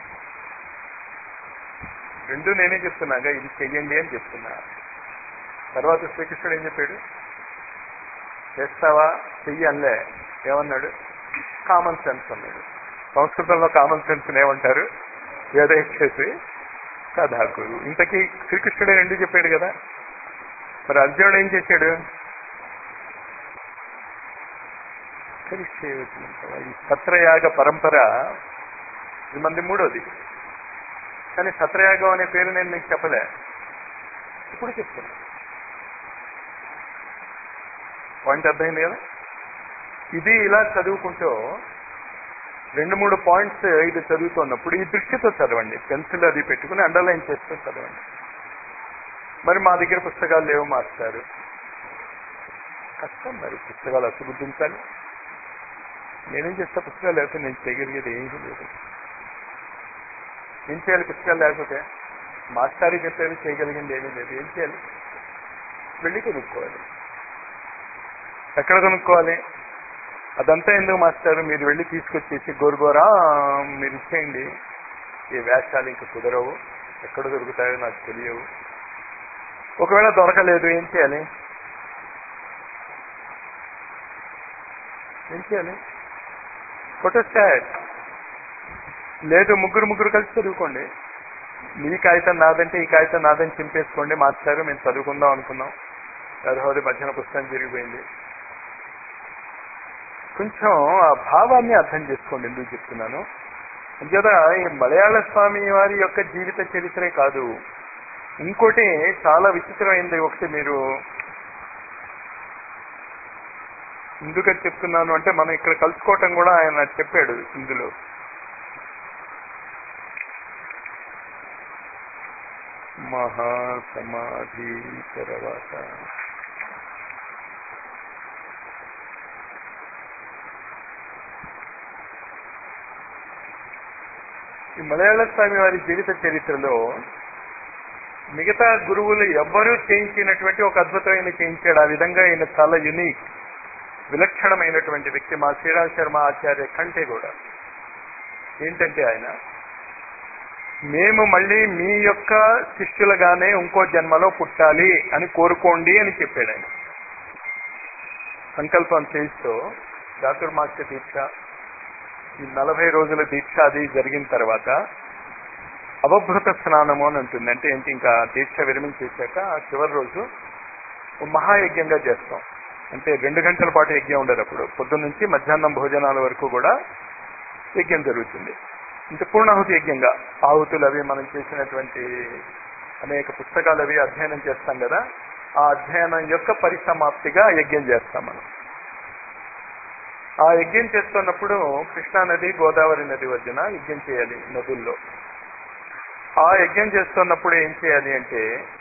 రెండు నేనే చెప్తున్నాగా ఇది చెయ్యండి అని చెప్తున్నా తర్వాత శ్రీకృష్ణుడు ఏం చెప్పాడు చేస్తావా చెయ్యి అనలే ఏమన్నాడు కామన్ సెన్స్ అన్నాడు సంస్కృతంలో కామన్ సెన్స్ ఏమంటారు వేదయచ్చేసి కథాకురు ఇంతకీ శ్రీకృష్ణుడే రెండు చెప్పాడు కదా మరి అర్జునుడు ఏం చేశాడు ఈ సత్రయాగ పరంపర ఇది మంది మూడోది కానీ సత్రయాగం అనే పేరు నేను మీకు చెప్పలే ఇప్పుడు చెప్తున్నా పాయింట్ అర్థమైంది కదా ఇది ఇలా చదువుకుంటూ రెండు మూడు పాయింట్స్ ఇది చదువుతున్నప్పుడు ఈ దృష్టితో చదవండి పెన్సిల్ అది పెట్టుకుని అండర్లైన్ చేస్తూ చదవండి మరి మా దగ్గర పుస్తకాలు లేవు మాస్టారు కష్టం మరి పుస్తకాలు అసగుద్దించాలి నేనేం చేస్తా పుస్తకాలు లేకపోతే నేను చేయగలిగేది ఏమీ లేదు ఏం చేయాలి పుస్తకాలు లేకపోతే మాస్టారీ చెప్పేది చేయగలిగింది ఏమీ లేదు ఏం చేయాలి వెళ్ళి కొనుక్కోవాలి ఎక్కడ కొనుక్కోవాలి అదంతా ఎందుకు మాస్టారు మీరు వెళ్ళి తీసుకొచ్చేసి గోరుగోరా మీరు ఇచ్చేయండి ఈ వేషాలు ఇంకా కుదరవు ఎక్కడ దొరుకుతాయో నాకు తెలియవు ఒకవేళ దొరకలేదు ఏం చేయాలి ఏం చేయాలి ఫోటోస్టాట్ లేదు ముగ్గురు ముగ్గురు కలిసి చదువుకోండి మీ కాగితం నాదంటే ఈ కాగితం నాదని చింపేసుకోండి మాస్టారు మేము చదువుకుందాం అనుకున్నాం చదవది మధ్యన పుస్తకం జరిగిపోయింది కొంచెం ఆ భావాన్ని అర్థం చేసుకోండి ఎందుకు చెప్తున్నాను అంచేత ఈ మలయాళ స్వామి వారి యొక్క జీవిత చరిత్రే కాదు ఇంకోటి చాలా విచిత్రమైంది ఒకటి మీరు ఎందుకని చెప్తున్నాను అంటే మనం ఇక్కడ కలుసుకోవటం కూడా ఆయన చెప్పాడు ఇందులో మహాసమాధి తర్వాత ఈ మలయాళ స్వామి వారి జీవిత చరిత్రలో మిగతా గురువులు ఎవ్వరూ చేయించినటువంటి ఒక అద్భుతమైన చేయించాడు ఆ విధంగా ఆయన చాలా యునిక్ విలక్షణమైనటువంటి వ్యక్తి మా శ్రీరామ్ శర్మ ఆచార్య కంటే కూడా ఏంటంటే ఆయన మేము మళ్ళీ మీ యొక్క శిష్యులుగానే ఇంకో జన్మలో పుట్టాలి అని కోరుకోండి అని చెప్పాడు ఆయన సంకల్పం చేస్తూ చాతుర్మాస్య దీక్ష ఈ నలభై రోజుల దీక్ష అది జరిగిన తర్వాత అవభృత స్నానము అని ఉంటుంది అంటే ఏంటి ఇంకా దీక్ష విరమించేశాక ఆ చివరి రోజు ఓ మహాయజ్ఞంగా చేస్తాం అంటే రెండు గంటల పాటు యజ్ఞం ఉండదు అప్పుడు పొద్దున్న నుంచి మధ్యాహ్నం భోజనాల వరకు కూడా యజ్ఞం జరుగుతుంది అంటే పూర్ణాహుతి యజ్ఞంగా ఆహుతులు అవి మనం చేసినటువంటి అనేక పుస్తకాలు అవి అధ్యయనం చేస్తాం కదా ఆ అధ్యయనం యొక్క పరిసమాప్తిగా యజ్ఞం చేస్తాం మనం ఆ యజ్ఞం చేస్తున్నప్పుడు కృష్ణా నది గోదావరి నది వద్దున యజ్ఞం చేయాలి నదుల్లో ఆ యజ్ఞం చేస్తున్నప్పుడు ఏం చేయాలి అంటే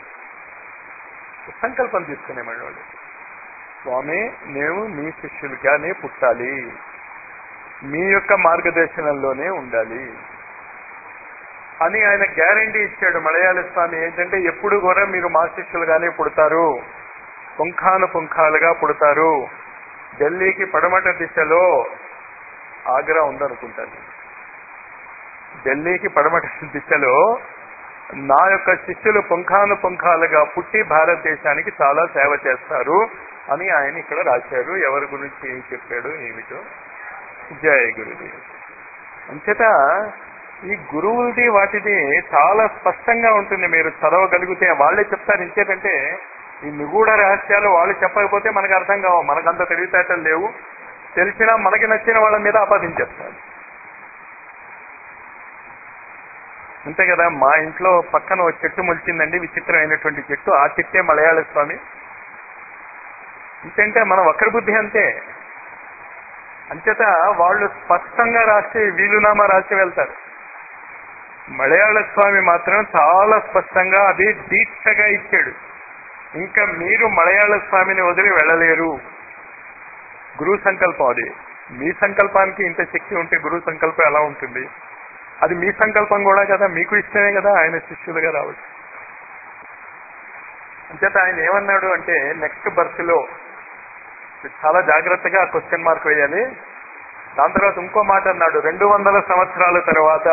సంకల్పం తీసుకునేమండి వాళ్ళు స్వామి నేను మీ శిష్యులుగానే పుట్టాలి మీ యొక్క మార్గదర్శనంలోనే ఉండాలి అని ఆయన గ్యారంటీ ఇచ్చాడు మలయాళ స్వామి ఏంటంటే ఎప్పుడు కూడా మీరు మా శిష్యులుగానే పుడతారు పుంఖాను పుంఖాలుగా పుడతారు ఢిల్లీకి పడమట దిశలో ఆగ్రా ఉందనుకుంటాను ఢిల్లీకి పడమట దిశలో నా యొక్క శిష్యులు పుంఖాను పుంఖాలుగా పుట్టి భారతదేశానికి చాలా సేవ చేస్తారు అని ఆయన ఇక్కడ రాశారు ఎవరి గురించి ఏం చెప్పాడు ఏమిటో జయ గురుదేవ్ అంచేత ఈ గురువులది వాటిది చాలా స్పష్టంగా ఉంటుంది మీరు చదవగలిగితే వాళ్ళే చెప్తారు ఇంకేటంటే ఈ నిగూఢ రహస్యాలు వాళ్ళు చెప్పకపోతే మనకు అర్థం కావు మనకంత తెలివితేటలు లేవు తెలిసినా మనకి నచ్చిన వాళ్ళ మీద ఆపాదించేస్తారు అంతే కదా మా ఇంట్లో పక్కన ఒక చెట్టు మొలిచిందండి విచిత్రమైనటువంటి చెట్టు ఆ చెట్టే మలయాళ స్వామి ఇంకంటే మనం వక్ర బుద్ధి అంతే అంచేత వాళ్ళు స్పష్టంగా రాసి వీలునామా రాసి వెళ్తారు మలయాళ స్వామి మాత్రం చాలా స్పష్టంగా అది దీక్షగా ఇచ్చాడు ఇంకా మీరు మలయాళ స్వామిని వదిలి వెళ్ళలేరు గురువు సంకల్పం అది మీ సంకల్పానికి ఇంత శక్తి ఉంటే గురువు సంకల్పం ఎలా ఉంటుంది అది మీ సంకల్పం కూడా కదా మీకు ఇష్టమే కదా ఆయన శిష్యులుగా రావచ్చు అంచేత ఆయన ఏమన్నాడు అంటే నెక్స్ట్ బర్త్ లో చాలా జాగ్రత్తగా క్వశ్చన్ మార్క్ వేయాలి దాని తర్వాత ఇంకో మాట అన్నాడు రెండు వందల సంవత్సరాల తర్వాత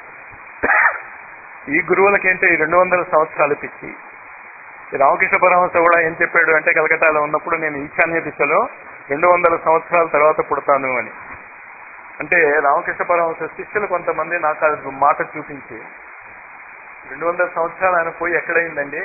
ఈ గురువులకేంటే ఈ రెండు వందల సంవత్సరాలు పిచ్చి ఈ రామకృష్ణ పరమహంస కూడా ఏం చెప్పాడు అంటే కలకటాలో ఉన్నప్పుడు నేను ఈశాన్య దిశలో రెండు వందల సంవత్సరాల తర్వాత పుడతాను అని అంటే రామకృష్ణ పరమహంస శిష్యులు కొంతమంది నాకు ఆ మాట చూపించి రెండు వందల సంవత్సరాలు ఆయన పోయి ఎక్కడైందండి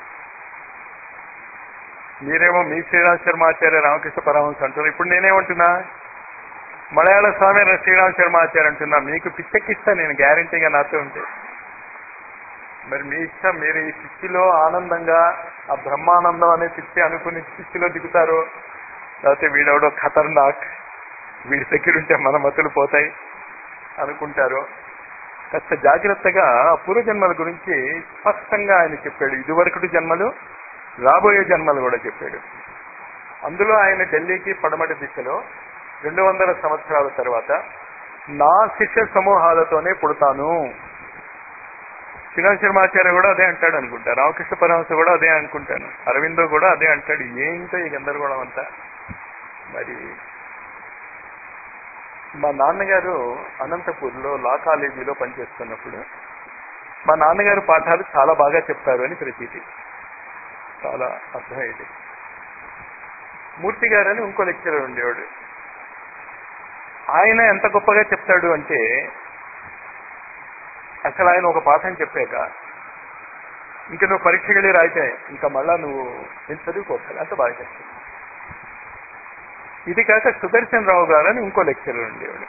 మీరేమో మీ శ్రీరామ్ శర్మాచార్య రామకృష్ణ పరమహంస అంటున్నారు ఇప్పుడు నేనేమంటున్నా మలయాళ స్వామి శ్రీరామ్ శర్మాచార్య అంటున్నా మీకు పిచ్చెక్కిస్తా నేను గ్యారంటీగా నాతో ఉంటే మరి మీ ఇష్టం మీరు ఈ పిచ్చిలో ఆనందంగా ఆ బ్రహ్మానందం అనే పిచ్చి అనుకుని పిచ్చిలో దిగుతారో లేకపోతే వీడెవడో ఖతర్నాక్ వీడి దగ్గర ఉంటే మన మతులు పోతాయి అనుకుంటారు కాస్త జాగ్రత్తగా పూర్వజన్మల గురించి స్పష్టంగా ఆయన చెప్పాడు ఇదివరకటి జన్మలు రాబోయే జన్మలు కూడా చెప్పాడు అందులో ఆయన ఢిల్లీకి పడమటి దిశలో రెండు వందల సంవత్సరాల తర్వాత నా శిష్య సమూహాలతోనే పుడతాను శ్రీరామ్ శర్మాచార్య కూడా అదే అంటాడు అనుకుంటా రామకృష్ణ పరమహంస కూడా అదే అనుకుంటాను అరవిందో కూడా అదే అంటాడు ఏంటో ఈ గందరగోళం అంతా మరి మా నాన్నగారు అనంతపూర్లో లా కాలేజీలో పనిచేస్తున్నప్పుడు మా నాన్నగారు పాఠాలు చాలా బాగా చెప్తారు అని ప్రతీతి చాలా అర్థమయ్యేది మూర్తి గారు అని ఇంకో లెక్చరర్ ఉండేవాడు ఆయన ఎంత గొప్పగా చెప్తాడు అంటే అసలు ఆయన ఒక పాఠం చెప్పాక ఇంకా నువ్వు పరీక్ష వెళ్ళి రాయితే ఇంకా మళ్ళా నువ్వు నేను చదువుకోవాలి అంత బాగా చెప్తాడు ఇది కాక సుదర్శన్ రావు గారు అని ఇంకో లెక్చరర్ ఉండేవాడు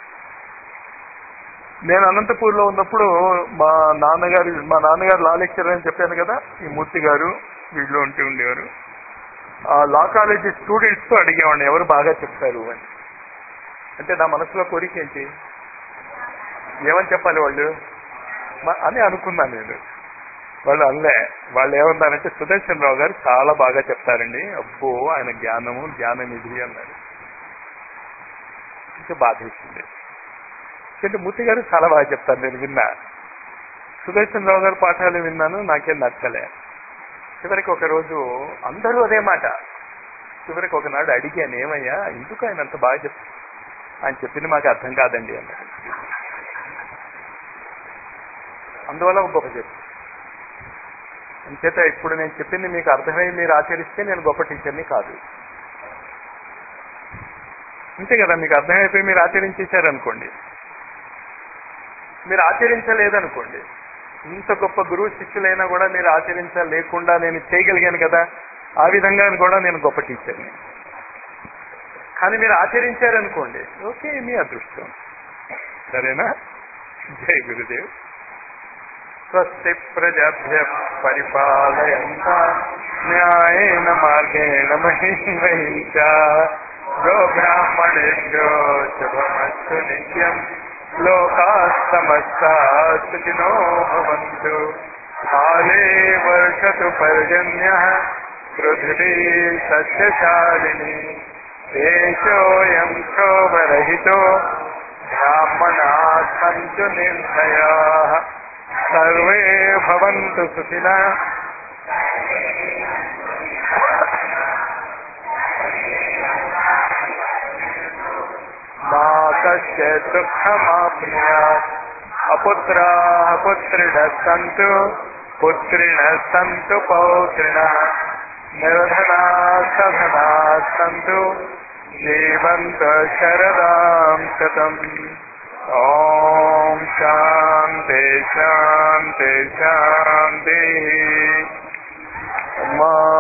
నేను అనంతపూర్లో ఉన్నప్పుడు మా నాన్నగారు మా నాన్నగారు లా లెక్చరర్ అని చెప్పాను కదా ఈ మూర్తి గారు వీళ్ళు ఉంటూ ఉండేవారు ఆ లా కాలేజీ స్టూడెంట్స్ తో అడిగేవాడిని ఎవరు బాగా చెప్తారు అని అంటే నా మనసులో కోరిక ఏంటి ఏమని చెప్పాలి వాళ్ళు మ- అని అనుకున్నాను నేను వాళ్ళు అనలే వాళ్ళు ఏమన్నారంటే సుదర్శన్ రావు గారు చాలా బాగా చెప్తారండి అబ్బో ఆయన జ్ఞానము జ్ఞాననిధి అన్నారు ఇంకా బాధేసింది అంటే మూర్తి గారు చాలా బాగా చెప్తారు నేను విన్నా సుదర్శన్ రావు గారు పాఠాలు విన్నాను నాకేం నచ్చలే చివరికి ఒక రోజు అందరూ అదే మాట చివరికి ఒకనాడు అడిగాను ఏమయ్యా ఎందుకు ఆయన అంత బాగా చెప్ ఆయన చెప్పింది మాకు అర్థం కాదండి అన్నాడు అందువల్ల ఒక గొప్ప చెప్పు అంచేత ఇప్పుడు నేను చెప్పింది మీకు అర్థమై మీరు ఆచరిస్తే నేను గొప్ప టీచర్ని కాదు అంతే కదా మీకు అర్థమైపోయి మీరు ఆచరించేశారనుకోండి మీరు ఆచరించలేదనుకోండి ఇంత గొప్ప గురువు శిష్యులైనా కూడా మీరు ఆచరించలేకుండా నేను చేయగలిగాను కదా ఆ విధంగా కూడా నేను గొప్ప టీచర్ని కానీ మీరు ఆచరించారనుకోండి ఓకే మీ అదృష్టం సరేనా జై గురుదేవ్ స్వస్తి ప్రజాభ్య పరిపాలయంతా న్యాయేన మార్గేణ మహిమహించ గో బ్రాహ్మణేభ్యో శుభమస్తు నిత్యం లోకాస్తమస్తా సుఖినో భవంతు కాలే వర్షతు పర్జన్య పృథివీ సస్యశాలిని దేశోయం క్షోభరహితో బ్రాహ్మణా సంతు నిర్భయా సర్వే భవంతు సుఖిన మా కశ్య దుఃఖమాప్నుయాత్ అపుత్రా పుత్రిణ సంతు పుత్రిణ సంతు పౌత్రిణ నిర్ధనా సధనా సంతు జీవంత శరదాం శతం ఓం శాంతి శాంతి శాంతి మా